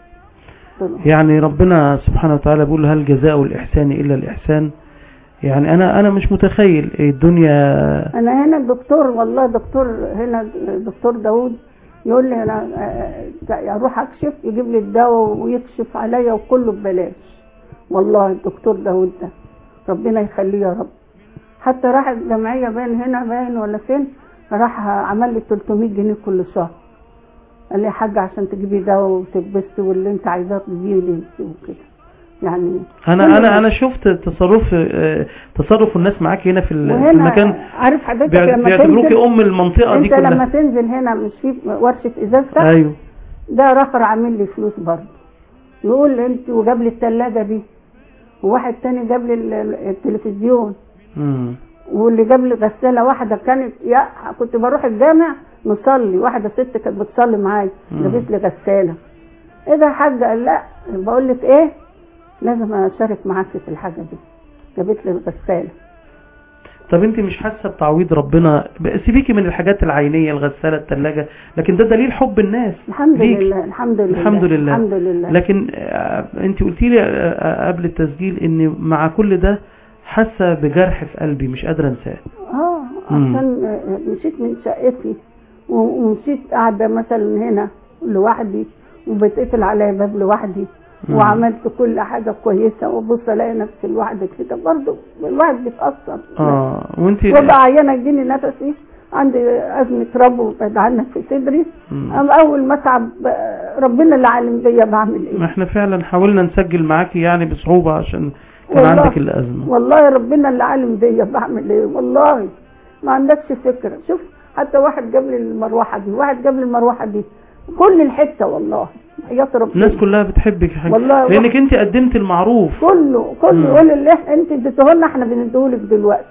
قلت له
يعني ربنا سبحانه وتعالى بيقول هل جزاء الإحسان إلا الإحسان يعني أنا أنا مش متخيل الدنيا
انا هنا الدكتور والله دكتور هنا دكتور داوود يقول لي انا آه، اروح اكشف يجيب لي الدواء ويكشف عليا وكله ببلاش والله الدكتور داوود ده ربنا يخليه يا رب حتى راح الجمعيه باين هنا باين ولا فين راح عمل لي 300 جنيه كل شهر قال لي يا حاجه عشان تجيبي دواء وتلبسي واللي انت عايزاه تجيبيه لي وكده يعني
أنا
كل
أنا
الناس.
أنا شفت تصرف آه، تصرف الناس معاك هنا في ال- في
وهنا
المكان
عارف حضرتك
بيع-
لما
بيعتبروكي
تنزل
أم المنطقة دي
انت لما
كلها
تنزل هنا مش في ورشه ازاز تحت
أيوه
ده رخر عامل لي فلوس برضه يقول لي انت وجاب لي الثلاجه دي وواحد تاني جاب لي ال- ال- التلفزيون
مم.
واللي جاب لي غساله واحده كانت يا كنت بروح الجامع نصلي واحده ست كانت بتصلي معايا
مم.
جابت لي غساله ايه ده يا حاجه قال لا بقول لك ايه لازم اشارك معاكي في الحاجه دي جابت لي الغساله
طب انت مش حاسه بتعويض ربنا ب- سيبيكي من الحاجات العينيه الغساله الثلاجه لكن ده دليل حب الناس
الحمد
ليك.
لله الحمد لله
الحمد لله.
الحمد لله
لكن آه، انت قلتي لي آه، آه، قبل التسجيل ان مع كل ده حاسه بجرح في قلبي مش قادره انساه
اه
مم.
عشان آه، مشيت من شقتي و- ومشيت قاعدة مثلا هنا لوحدي وبتقفل عليا باب لوحدي
مم.
وعملت كل حاجة كويسة وابص الاقي نفسي لوحدي كده برضه الواحد بيتأثر
اه وانت
وابقى عيانة يجيني نفسي عندي أزمة ربو بعد عنك في صدري
مم.
أما أول ما أتعب آه، ربنا اللي عالم بيا بعمل
ما
إيه
احنا فعلا حاولنا نسجل معاكي يعني بصعوبه عشان كان
والله.
عندك الازمه
والله ربنا اللي عالم بيا بعمل ايه والله ما عندكش فكره شوف حتى واحد جاب لي المروحه دي واحد جاب لي المروحه دي كل الحته والله يا ربنا
الناس كلها بتحبك يا حاج
والله
لانك انت قدمت المعروف
كله كله
مم.
يقول اللي إح- انت اديتهولنا احنا بنديهولك دلوقتي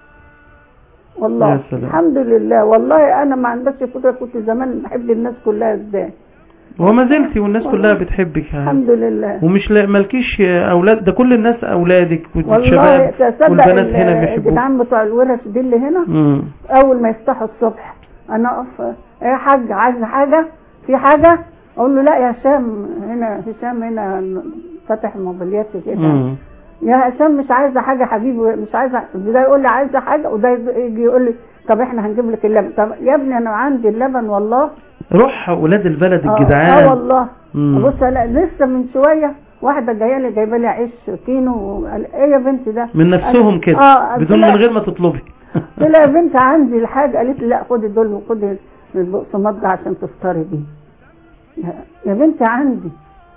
والله
يا سلام.
الحمد لله والله انا ما عندكش فكره كنت زمان بحب الناس كلها ازاي
وما زلتي والناس
والله.
كلها بتحبك يا حاج.
الحمد لله
ومش لا مالكيش اولاد ده كل الناس اولادك
والله
والشباب
تصدق
والبنات
ال-
هنا بيحبوك
الجدعان بتوع الورش دي اللي هنا
مم.
اول ما يفتحوا الصبح انا اقف ايه يا حاج عايز حاجه في حاجه اقول له لا يا هشام هنا هشام هنا فاتح موبيليات كده
مم.
يا هشام مش عايزه حاجه حبيبي مش عايزه ده يقول لي عايزه حاجه وده يجي يقول لي طب احنا هنجيب لك اللبن طب يا ابني انا عندي اللبن والله
روح ولاد البلد
اه,
الجدعان
آه والله
مم.
بص لا لسه من شويه واحده جايه لي جايبه لي عيش كينو وقال ايه يا بنتي ده
من نفسهم
قال-
كده
اه
بدون
لا.
من غير ما تطلبي
قلت لها يا بنت عندي الحاجة قالت لي لا خدي دول وخدي البقسماط ده عشان تفطري بيه يا- يا بنتي عندي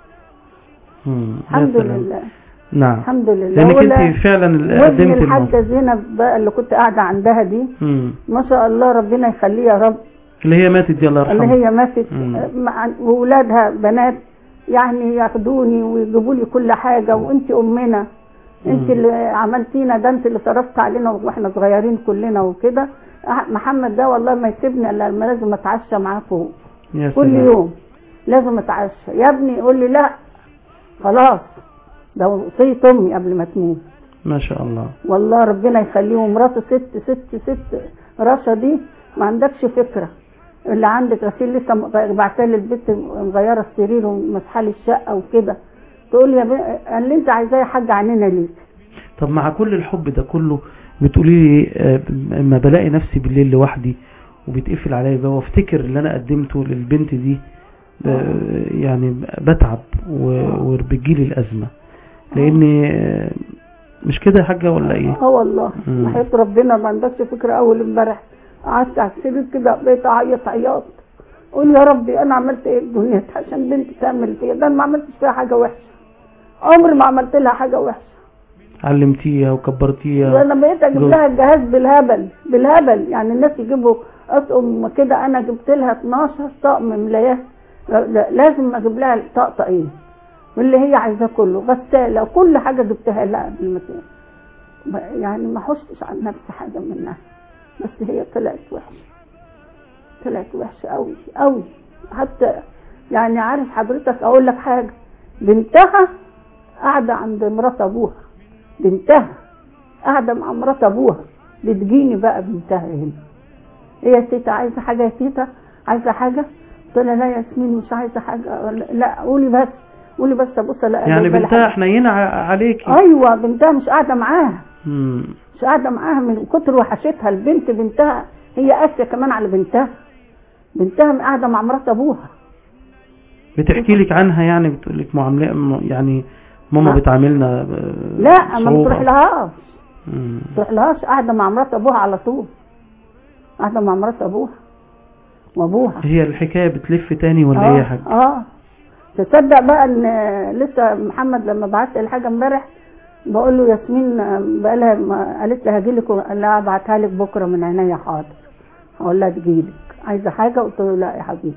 مم. يا
الحمد
سلام.
لله
نعم
الحمد لله
لانك
ولا-
انت فعلا
وابني
قدمت الموضوع
الحاجة زينب بقى اللي كنت قاعدة عندها دي
مم.
ما شاء الله ربنا يخليه يا رب
اللي هي ماتت دي الله
اللي
يرحمها
هي ماتت
مم.
مع وولادها بنات يعني ياخدوني ويجيبوا لي كل حاجة وانت امنا انت
مم.
اللي عملتينا ده انت اللي صرفت علينا واحنا صغيرين كلنا وكده أح- محمد ده والله ما يسيبني الا لما لازم اتعشى معاكم
يا
كل
سلام.
يوم لازم اتعشى يا ابني يقول لي لا خلاص ده وصية امي قبل ما تموت
ما شاء الله
والله ربنا يخليه ومراته ست ست ست رشا دي ما عندكش فكره اللي عندك غسيل لسه بعتها لي البيت مغيره السرير ومسحه لي الشقه وكده تقول لي يا بنت قال لي انت عايزاه يا حاج عنينا ليك
طب مع كل الحب ده كله بتقولي لي آه، اما بلاقي نفسي بالليل لوحدي وبيتقفل عليا بقى وافتكر اللي انا قدمته للبنت دي آه، يعني بتعب و- وبتجيلي الازمه لاني آه، مش كده يا حاجه ولا ايه
اه والله
مم.
وحياة ربنا ما عندكش فكره اول امبارح قعدت على السرير كده بقيت اعيط عياط قول يا ربي انا عملت ايه في الدنيا دي عشان بنتي تعمل فيا ده انا ما عملتش فيها حاجه وحشه عمري ما عملت لها حاجه وحشه
علمتيها
ده
وكبرتيها
انا بقيت اجيب
جوز.
لها الجهاز بالهبل بالهبل يعني الناس يجيبوا اطقم كده انا جبت لها 12 طقم ملاياه لا- لا- لازم اجيب لها طقطقين واللي هي عايزاه كله غساله وكل حاجه جبتها لها قبل ما ت- ما- يعني ما حشتش عن نفسي حاجه منها بس هي طلعت وحشه طلعت وحشه قوي قوي حتى يعني عارف حضرتك اقول لك حاجه بنتها قاعده عند مرات ابوها بنتها قاعده مع مرات ابوها بتجيني بقى بنتها هنا هي يا تيتا عايزه حاجه يا تيتا عايزه حاجه قلت لها لا يا ياسمين مش عايزه حاجه لا قولي بس قولي بس ابص لا
يعني
جايبة لي
بنتها
حاجة.
حنينه ع- عليكي
ايوه بنتها مش قاعده معاها
مم.
مش قاعده معاها من كتر وحشتها البنت بنتها هي قاسيه كمان على بنتها بنتها قاعده مع مرات ابوها
بتحكي لك عنها يعني بتقول لك معامله م- يعني ماما
لا.
بتعاملنا ب-
لا ما
بصعوبة.
بتروح لهاش
مم.
تروح لهاش قاعده مع مرات ابوها على طول قاعده مع مرات ابوها وابوها
هي الحكايه بتلف تاني ولا ايه يا حاج
اه تصدق بقى ان لسه محمد لما بعت لي الحاجه امبارح بقول له ياسمين بقى لها ما- قالت لي هاجي لك قال لها ابعتها لك بكره من عينيا حاضر هقول لها تجي لك عايزه حاجه قلت له لا يا حبيبي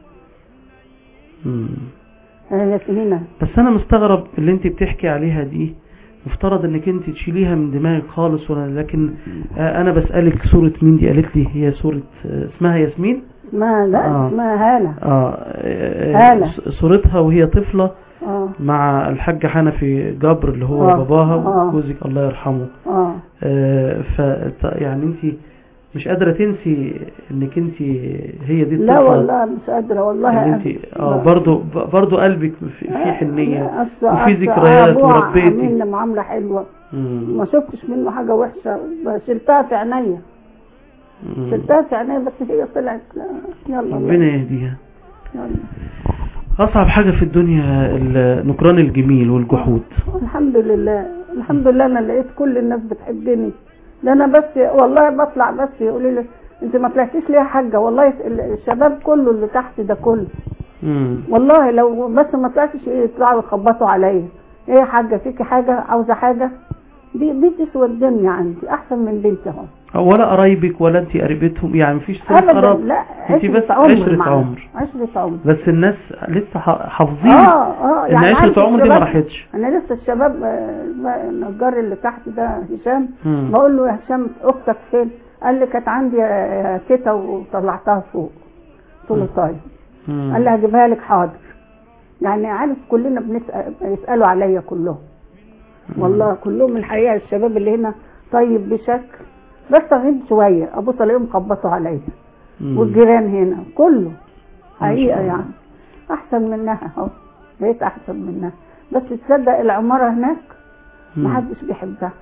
مم.
يا ياسمينه
بس انا مستغرب اللي انت بتحكي عليها دي مفترض انك انت تشيليها من دماغك خالص ولا لكن آه، انا بسألك صورة مين دي قالت لي هي صورة آه، اسمها ياسمين
اسمها لا
آه.
اسمها هاله
اه آه،
هالة.
ص- صورتها وهي طفلة
اه
مع الحاج حنفي جبر اللي هو
آه.
باباها
آه.
وجوزك الله يرحمه
اه
آه، ف يعني انت مش قادرة تنسي انك انت هي دي
لا
الطفلة
والله مش قادره والله
اللي انت اه
لا.
برضو برضو قلبك في, في حنية
أصل-
وفي
أصل
ذكريات
أبوها
وربيتي
عاملنا معامله حلوه
مم.
ما شفتش منه حاجه وحشه بس شلتها في عينيا
مم.
شلتها في عينيا بس هي طلعت يلا
ربنا يهديها
يلا
أصعب حاجة في الدنيا ال- نكران الجميل والجحود
الحمد لله الحمد لله انا لقيت كل الناس بتحبني ده انا بس والله بطلع بس يقولوا لي انت ما طلعتيش ليه يا حاجه والله ال- الشباب كله اللي تحت ده كله
مم.
والله لو بس ما طلعتش ايه يطلعوا يخبطوا عليا ايه يا حاجه فيكي حاجه عاوزه حاجه دي دي تسوى الدنيا عندي احسن من بنتي اهو
ولا قرايبك ولا انت قريبتهم يعني مفيش سنة
ابدا
قراب
لا
انت بس
عشرة عمر
عشرة
معاها.
عمر
عشرة عمر
بس الناس لسه ح- حافظين
اه اه
ان
عارف
عشرة عمر دي ما
الشباب-
راحتش
انا لسه الشباب آه، النجار اللي تحت ده هشام
مم.
بقول له يا هشام اختك فين قال لي كانت عندي آه، تيتا وطلعتها فوق قلت له طيب
مم.
قال لي هجيبها لك حاضر يعني عارف كلنا بنسال يسالوا عليا كلهم والله كلهم الحقيقه الشباب اللي هنا طيب بشكل بس غيب شويه ابص الاقيهم خبطوا عليا
مم.
والجيران هنا كله
شاء
حقيقه
الله.
يعني احسن منها اهو بقيت احسن منها بس تصدق العماره هناك
مم.
ما حدش بيحبها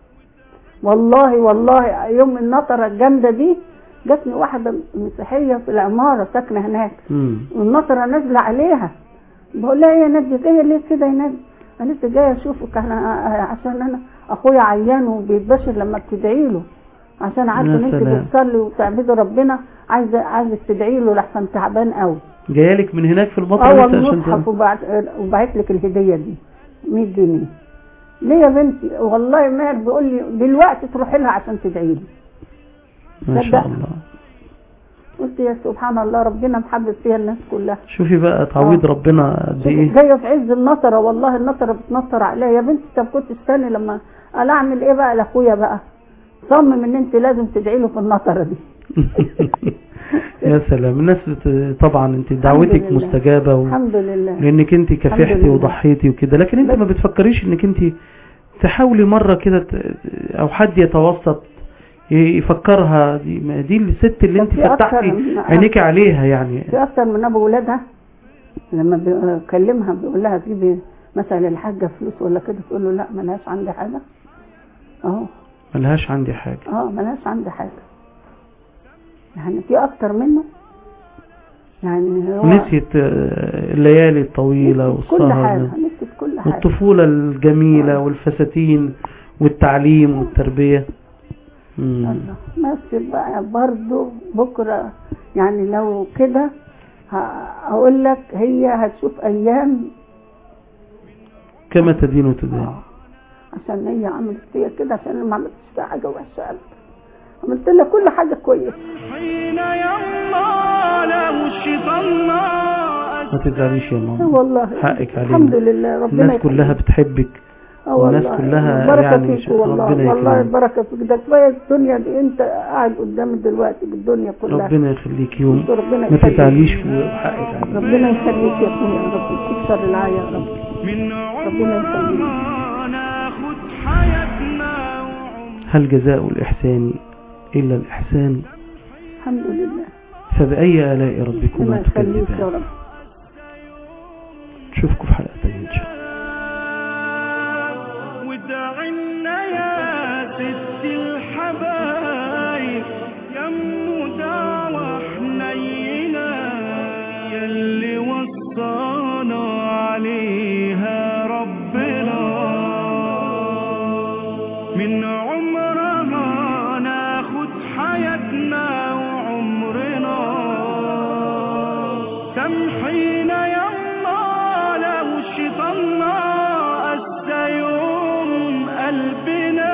والله والله يوم النطره الجامده دي جاتني واحده مسيحيه في العماره ساكنه هناك
مم.
والنطره نازله عليها بقول لها يا ناديه جايه ليه كده يا ناديه قالت لي جايه اشوفك انا عشان انا اخويا عيان وبيتبشر لما بتدعي له عشان عارفه
يا
ان انت
سلام.
بتصلي وتعبدي ربنا عايزه عايزه تدعي له لحسن تعبان قوي
جايالك من هناك في المطر
اه
انت عشان
والمصحف وبعت وبعت لك الهديه دي 100 جنيه ليه يا بنتي والله ماهر بيقول لي دلوقتي تروحي لها عشان تدعي لي
ما شاء
تصدق؟
الله
قلت يا سبحان الله ربنا محبب فيها الناس كلها
شوفي بقى تعويض
آه.
ربنا قد ايه
جايه في عز النطره والله النطره بتنطر عليا يا بنتي طب كنت استني لما قال اعمل ايه بقى لاخويا بقى صمم ان انت لازم تدعي له في النطره دي
يا سلام الناس بت... طبعا انت دعوتك
لله.
مستجابة و...
الحمد لله
لانك انت كافحتي
لله.
وضحيتي وكده لكن انت
بس-
ما بتفكريش انك انت تحاولي مرة كده ت... او حد يتوسط ي- يفكرها دي, ما دي الست اللي انت
في أكتر
فتحتي
من-
عينيك عليها يعني
في اكتر من ابو ولادها لما بيكلمها بيقول لها جيبي مثلا الحاجه فلوس ولا كده تقول له لا ملهاش عندي حاجه اهو
ملهاش عندي حاجة
اه ملهاش عندي حاجه يعني في اكتر منه يعني هو
نسيت آه، الليالي الطويلة
نسيت كل
والسهر
حاجه نسيت كل حاجه
والطفولة الجميلة والفساتين والتعليم والتربية مم.
الله بس بقى برضو بكرة يعني لو كده ه- هقول لك هي هتشوف أيام
كما تدين وتدان
عشان هي عملت فيا كده عشان أنا ما عملتش فيها حاجة وحشة أبدا عملت لها كل حاجة كويسة
حين يمضى له الشيطان
ما تزعليش يا
آه
ماما
والله
حقك علينا.
الحمد لله ربنا
الناس كلها
يخليك.
بتحبك
آه
والناس
والله.
كلها
البركة
يعني
فيك
ش-
والله
ربنا
والله
يكرمك.
البركة فيك ده كفاية الدنيا دي أنت قاعد قدامي دلوقتي بالدنيا كلها
ربنا يخليك يوم
ربنا
ما
يخليك.
تزعليش وحقك علينا
ربنا يخليك يا أخويا يا رب تكسر العاية يا رب
من
ربنا يخليك.
عمرنا ناخد حياتنا وعمرنا
هل جزاء الإحسان إلا الإحسان
الحمد لله
فبأي آلاء ربكما
الله يخليك يا
تكذبان
رب
نشوفكم في حلقة تانية إن شاء الله
ودعنا يا ست الحبايب يم دعوة حنينة يلي وصانا عليها ربنا من عمرها ناخد حياتنا وعمرنا سامحينا يا الله لو شيطاننا قسى يوم قلبنا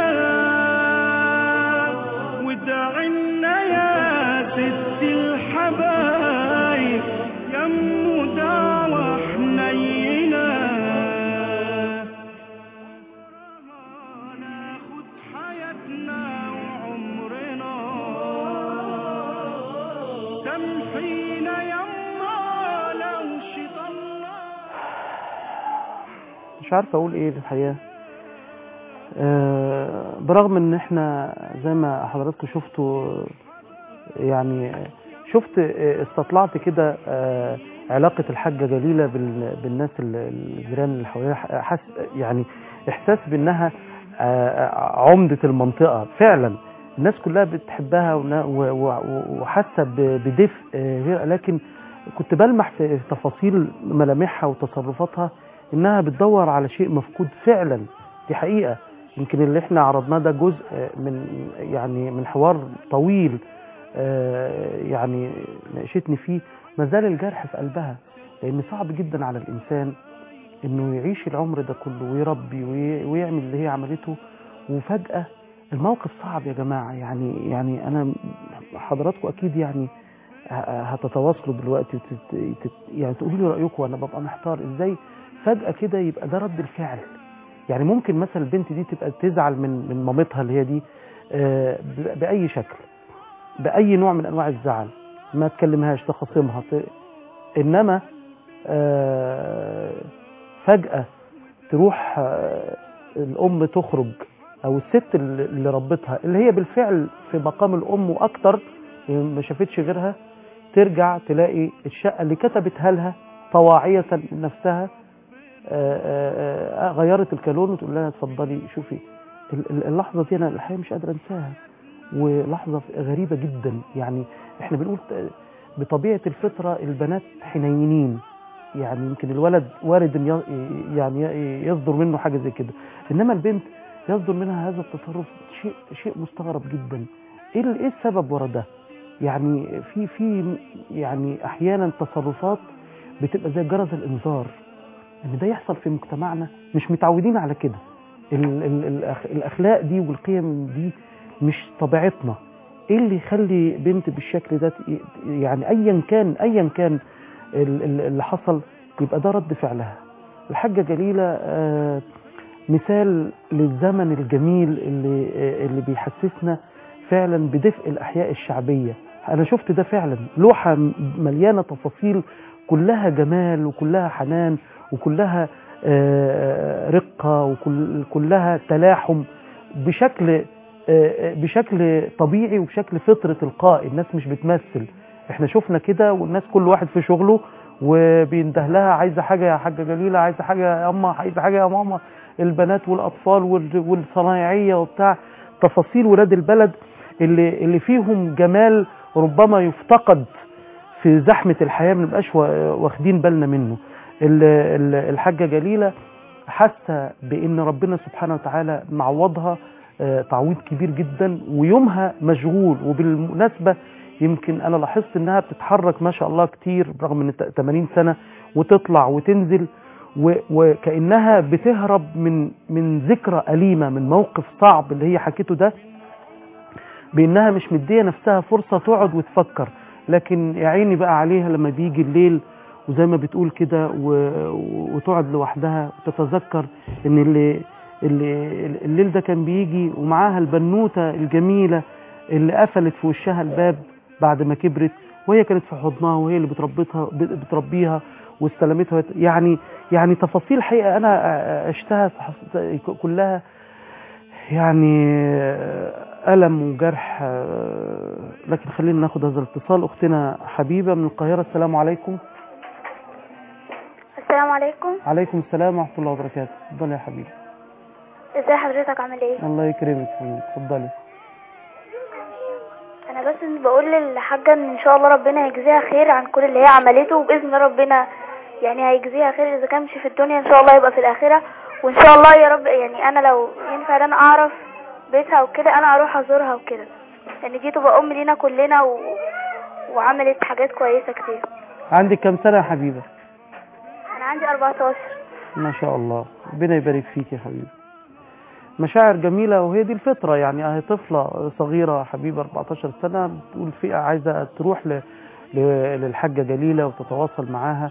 ودعنا يا ست الحبايب يم دعوة حنينة ناخد حياتنا وعمرنا سامحينا يما لو شيطاننا
مش عارف اقول ايه الحقيقه آه، برغم ان احنا زي ما حضراتكم شفتوا آه، يعني شفت آه، استطلعت كده آه، علاقة الحاجة جليلة بال- بالناس ال- الجيران اللي حواليها حس يعني إحساس بأنها آه، عمدة المنطقة فعلا الناس كلها بتحبها ونا- و- و- وحاسة ب- بدفء آه، غير لكن كنت بلمح في تفاصيل ملامحها وتصرفاتها انها بتدور على شيء مفقود فعلا دي حقيقه يمكن اللي احنا عرضناه ده جزء من يعني من حوار طويل آه، يعني ناقشتني فيه ما زال الجرح في قلبها لان صعب جدا على الانسان انه يعيش العمر ده كله ويربي وي- ويعمل اللي هي عملته وفجاه الموقف صعب يا جماعه يعني يعني انا حضراتكم اكيد يعني ه- هتتواصلوا دلوقتي وتت... تت- يعني تقولوا لي رايكم وانا ببقى محتار ازاي فجاه كده يبقى ده رد الفعل يعني ممكن مثلا البنت دي تبقى تزعل من من مامتها اللي هي دي آه، ب- باي شكل باي نوع من انواع الزعل ما تكلمهاش تخاصمها ت... انما آه، فجاه تروح آه، الام تخرج او الست اللي اللي ربتها اللي هي بالفعل في مقام الام واكتر ما شافتش غيرها ترجع تلاقي الشقه اللي كتبتها لها طواعيه من نفسها آه، آه، آه، غيرت الكالون وتقول لها اتفضلي شوفي ال- ال- اللحظه دي انا الحقيقه مش قادره انساها ولحظه غريبه جدا يعني احنا بنقول ت- بطبيعه الفطره البنات حنينين يعني يمكن الولد وارد إن ي- يعني ي- يصدر منه حاجه زي كده انما البنت يصدر منها هذا التصرف شيء شيء مستغرب جدا ايه ال- ايه السبب ورا ده يعني في في يعني احيانا تصرفات بتبقى زي جرس الانذار ان ده يحصل في مجتمعنا مش متعودين على كده ال- ال- الأخ- الاخلاق دي والقيم دي مش طبيعتنا ايه اللي يخلي بنت بالشكل ده ت- يعني ايا كان ايا كان ال- ال- اللي حصل يبقى ده رد فعلها الحاجه جليله آه، مثال للزمن الجميل اللي آه، اللي بيحسسنا فعلا بدفء الاحياء الشعبيه انا شفت ده فعلا لوحه م- مليانه تفاصيل كلها جمال وكلها حنان وكلها آه، رقه وكلها تلاحم بشكل آه، آه، بشكل طبيعي وبشكل فطري تلقائي الناس مش بتمثل احنا شفنا كده والناس كل واحد في شغله وبينده لها عايزه حاجه يا حاجه جليله عايزه حاجه يا اما عايزه حاجه يا ماما البنات والاطفال وال- والصنايعيه وبتاع تفاصيل ولاد البلد اللي اللي فيهم جمال ربما يفتقد في زحمه الحياه ما نبقاش وا- واخدين بالنا منه ال- ال- الحاجه جليله حاسه بان ربنا سبحانه وتعالى معوضها آه، تعويض كبير جدا ويومها مشغول وبالمناسبه يمكن انا لاحظت انها بتتحرك ما شاء الله كتير برغم ان 80 سنه وتطلع وتنزل و- وكانها بتهرب من من ذكرى اليمه من موقف صعب اللي هي حكيته ده بانها مش مديه نفسها فرصه تقعد وتفكر لكن يا عيني بقى عليها لما بيجي الليل وزي ما بتقول كده و- وتقعد لوحدها وتتذكر ان اللي اللي الليل ده كان بيجي ومعاها البنوته الجميله اللي قفلت في وشها الباب بعد ما كبرت وهي كانت في حضنها وهي اللي بتربيتها بتربيها واستلمتها يعني يعني تفاصيل حقيقه انا عشتها كلها يعني ألم وجرح آه، لكن خلينا ناخد هذا الاتصال أختنا حبيبة من القاهرة السلام عليكم
السلام عليكم
عليكم السلام ورحمة الله وبركاته اتفضلي يا حبيبي
ازي حضرتك عامل ايه
الله يكرمك حبيبي اتفضلي
انا بس بقول للحاجه ان ان شاء الله ربنا يجزيها خير عن كل اللي هي عملته وباذن الله ربنا يعني هيجزيها خير اذا كان مش في الدنيا ان شاء الله يبقى في الاخره وان شاء الله يا رب يعني انا لو ينفع ان انا اعرف بيتها وكده انا اروح ازورها وكده لان دي تبقى ام لينا كلنا و... وعملت حاجات كويسه كتير
عندك كم سنة يا حبيبة
انا عندي 14
ما شاء الله ربنا يبارك فيك يا حبيبي مشاعر جميلة وهي دي الفطرة يعني اهي طفلة صغيرة حبيبة 14 سنة بتقول في عايزة تروح ل... ل... للحاجة جليلة وتتواصل معاها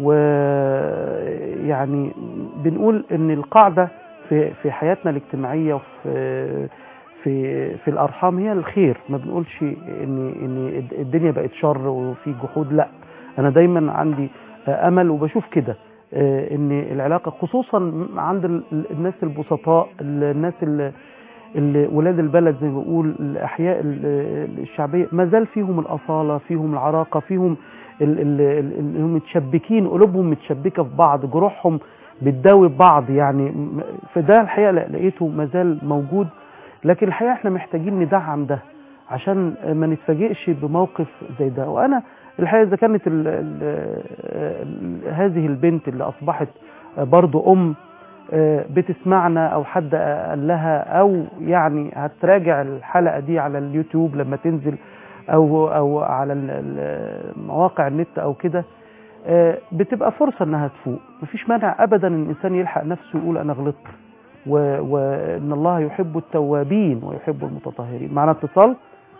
ويعني بنقول ان القاعدة في في حياتنا الاجتماعية وفي في في الارحام هي الخير ما بنقولش ان ان الدنيا بقت شر وفي جحود لا انا دايما عندي امل وبشوف كده آه، ان العلاقه خصوصا عند ال- ال- الناس البسطاء الناس اللي اللي ولاد البلد زي ما بقول الاحياء ال- الشعبيه ما زال فيهم الاصاله فيهم العراقه فيهم ال- ال- ال- انهم متشبكين قلوبهم متشبكه في بعض جروحهم بتداوي بعض يعني م- فده الحقيقه لا- لقيته ما زال موجود لكن الحقيقه احنا محتاجين ندعم ده عشان ما نتفاجئش بموقف زي ده وانا الحقيقه اذا كانت ال ال ال هذه البنت اللي اصبحت برضو ام آه، بتسمعنا او حد قال لها او يعني هتراجع الحلقه دي على اليوتيوب لما تنزل او او على ال- ال- مواقع النت او كده آه، بتبقى فرصه انها تفوق مفيش مانع ابدا ان الانسان يلحق نفسه ويقول انا غلطت و- وان الله يحب التوابين ويحب المتطهرين معنا اتصال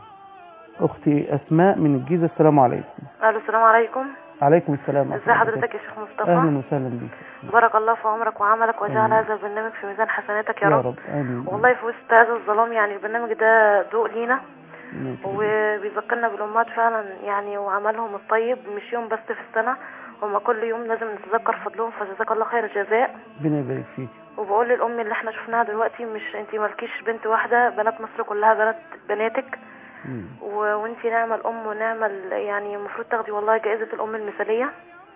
اختي اسماء من الجيزه السلام عليكم
الو السلام عليكم
عليكم السلام
ازي حضرتك يا شيخ مصطفى
اهلا وسهلا بك
بارك الله في عمرك وعملك وجعل
آمين.
هذا البرنامج في ميزان حسناتك يا,
يا
رب.
رب امين
والله في وسط هذا الظلام يعني البرنامج ده ضوء لينا
ماشي.
وبيذكرنا بالامهات فعلا يعني وعملهم الطيب مش يوم بس في السنه هما كل يوم لازم نتذكر فضلهم فجزاك الله خير الجزاء
ربنا يبارك فيك
وبقول للام اللي احنا شفناها دلوقتي مش انت مالكيش بنت واحده بنات مصر كلها بنات بناتك
مم.
و... وانت نعمة الام ونعمة ال- يعني المفروض تاخدي والله جائزة الام المثالية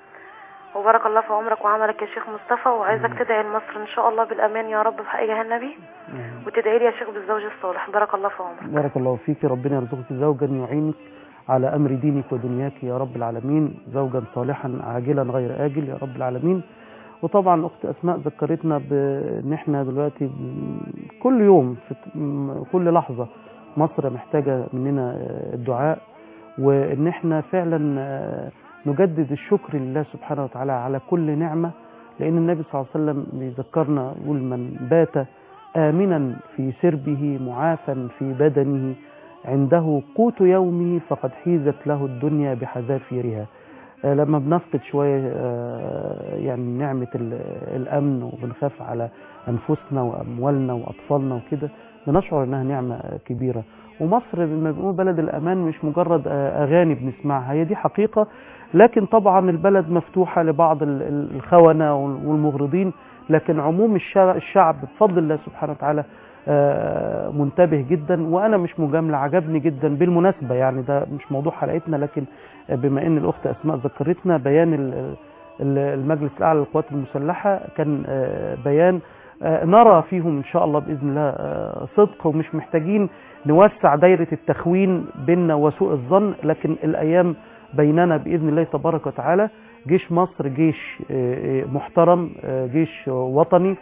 وبارك الله في عمرك وعملك يا شيخ مصطفى وعايزك تدعي لمصر ان شاء الله بالامان يا رب في حق جاه النبي
آمين.
وتدعي لي يا شيخ بالزوج الصالح بارك الله في عمرك
بارك الله فيك ربنا يرزقك زوجا يعينك على امر دينك ودنياك يا رب العالمين زوجا صالحا عاجلا غير اجل يا رب العالمين وطبعا اخت اسماء ذكرتنا بان احنا دلوقتي ب- كل يوم في م- كل لحظه مصر محتاجه مننا آه، الدعاء وان احنا فعلا آه، نجدد الشكر لله سبحانه وتعالى على كل نعمه لان النبي صلى الله عليه وسلم بيذكرنا يقول من بات آمنا في سربه معافا في بدنه عنده قوت يومه فقد حيزت له الدنيا بحذافيرها آه، لما بنفقد شوية آه، يعني نعمة ال- الأمن وبنخاف على أنفسنا وأموالنا وأطفالنا وكده بنشعر إنها نعمة آه، كبيرة ومصر لما بنقول بلد الأمان مش مجرد آه، أغاني بنسمعها هي دي حقيقة لكن طبعا البلد مفتوحة لبعض ال- ال- الخونة والمغرضين لكن عموم الشع- الشعب بفضل الله سبحانه وتعالى آه، منتبه جدا وانا مش مجامله عجبني جدا بالمناسبه يعني ده مش موضوع حلقتنا لكن بما ان الاخت اسماء ذكرتنا بيان ال- ال- المجلس الاعلى للقوات المسلحه كان آه، بيان آه، نرى فيهم ان شاء الله باذن الله آه، صدق ومش محتاجين نوسع دايره التخوين بيننا وسوء الظن لكن الايام بيننا باذن الله تبارك وتعالى جيش مصر جيش آه، آه، محترم آه، جيش وطني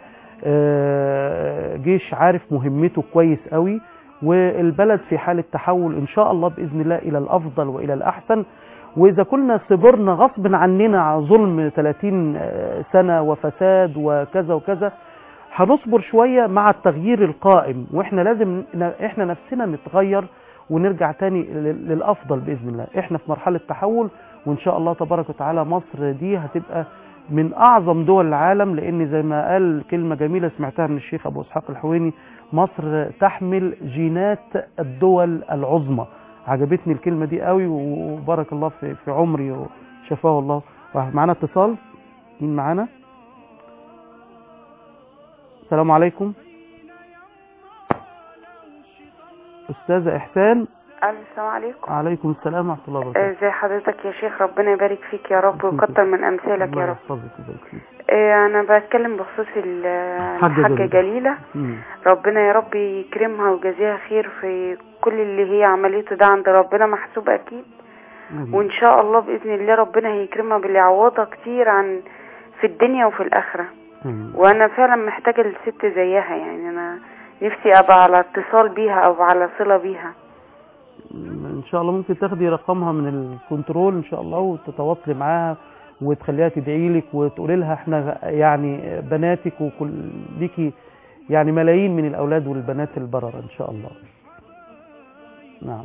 آه، جيش عارف مهمته كويس قوي والبلد في حالة تحول إن شاء الله بإذن الله إلى الأفضل وإلى الأحسن وإذا كنا صبرنا غصب عننا على ظلم 30 سنة وفساد وكذا وكذا هنصبر شوية مع التغيير القائم وإحنا لازم ن- إحنا نفسنا نتغير ونرجع تاني لل- للأفضل بإذن الله إحنا في مرحلة تحول وإن شاء الله تبارك وتعالى مصر دي هتبقى من أعظم دول العالم لأن زي ما قال كلمة جميلة سمعتها من الشيخ أبو إسحاق الحويني مصر تحمل جينات الدول العظمى عجبتني الكلمة دي قوي وبارك الله في, في عمري وشفاه الله معانا اتصال مين معانا السلام عليكم استاذه احسان
الو السلام عليكم
عليكم السلام ورحمه الله وبركاته
ازي حضرتك يا شيخ ربنا يبارك فيك يا رب ويكتر من امثالك
الله
يا رب
يحفظك ويبارك فيك
آه، انا بتكلم بخصوص ال-
حاجة
الحاجه
جليلة.
جليله
مم.
ربنا يا رب يكرمها ويجازيها خير في كل اللي هي عملته ده عند ربنا محسوب اكيد
آمين.
وان شاء الله باذن الله ربنا هيكرمها باللي يعوضها كتير عن في الدنيا وفي الاخره
آمين.
وانا فعلا محتاجه لست زيها يعني انا نفسي ابقى على اتصال بيها او على صله بيها
ان شاء الله ممكن تاخدي رقمها من الكنترول ان شاء الله وتتواصلي معاها وتخليها تدعي لك وتقولي لها احنا يعني بناتك وكل ليكي يعني ملايين من الاولاد والبنات البرره ان شاء الله نعم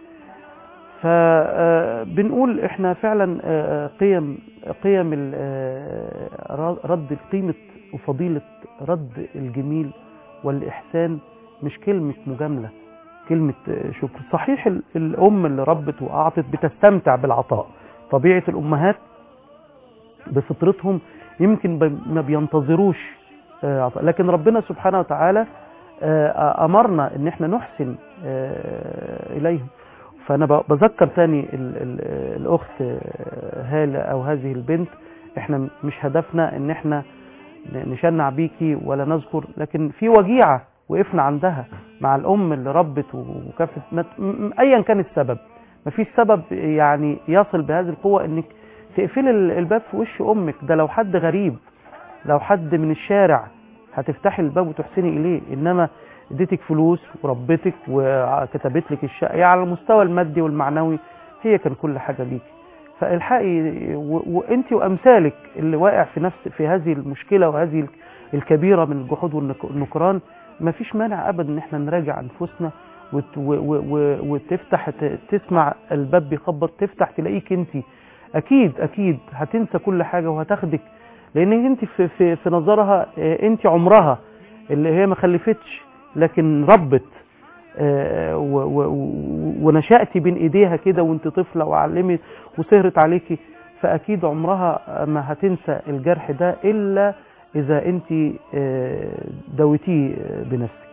فبنقول احنا فعلا آه، قيم قيم ال- آه، رد قيمه وفضيله رد الجميل والاحسان مش كلمه مجامله كلمة شكر صحيح ال- الأم اللي ربت وأعطت بتستمتع بالعطاء طبيعة الأمهات بفطرتهم يمكن ب- ما بينتظروش آه، عطاء لكن ربنا سبحانه وتعالى آه، أمرنا إن احنا نحسن آه، إليهم فأنا ب- بذكر تاني ال- ال- الأخت آه، هالة أو هذه البنت احنا مش هدفنا إن احنا ن- نشنع بيكي ولا نذكر لكن في وجيعة وقفنا عندها مع الأم اللي ربت وكافت ما ت- م- م- أيا كان السبب مفيش سبب يعني يصل بهذه القوة إنك تقفلي ال- الباب في وش أمك ده لو حد غريب لو حد من الشارع هتفتحي الباب وتحسني إليه إنما اديتك فلوس وربتك وكتبت لك الشقة يعني على المستوى المادي والمعنوي هي كان كل حاجة ليكي فالحقي و- وانت وامثالك اللي واقع في نفس في هذه المشكله وهذه الكبيره من الجحود والنك- والنكران ما فيش مانع ابدا ان احنا نراجع انفسنا وت و و و وتفتح ت- تسمع الباب بيخبط تفتح تلاقيك انت اكيد اكيد هتنسى كل حاجه وهتاخدك لان انت في في, في نظرها آه، انت عمرها اللي هي ما خلفتش لكن ربت آه، و- و- و- ونشأتي بين ايديها كده وانت طفله وعلمت وسهرت عليكي فاكيد عمرها ما هتنسى الجرح ده الا اذا انت آه، دويتيه آه، بنفسك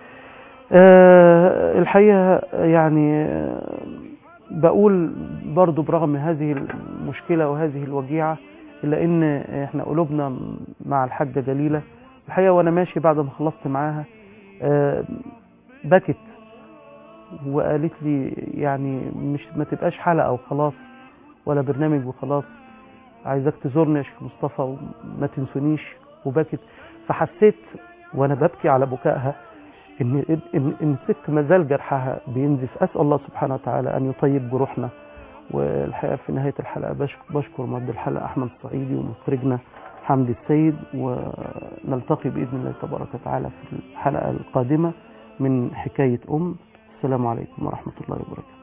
آه، الحقيقه يعني آه، بقول برضو برغم هذه المشكله وهذه الوجيعه الا ان احنا قلوبنا مع الحاجه جليله الحقيقه وانا ماشي بعد ما خلصت معاها آه، بكت وقالت لي يعني مش ما تبقاش حلقه وخلاص ولا برنامج وخلاص عايزاك تزورني يا شيخ مصطفى وما تنسونيش وبكت فحسيت وانا ببكي على بكائها ان ان ان الست ما زال جرحها بينزف اسال الله سبحانه وتعالى ان يطيب جروحنا والحقيقه في نهايه الحلقه بشك- بشكر مد الحلقه احمد الصعيدي ومخرجنا حمدي السيد ونلتقي باذن الله تبارك وتعالى في الحلقه القادمه من حكايه ام السلام عليكم ورحمه الله وبركاته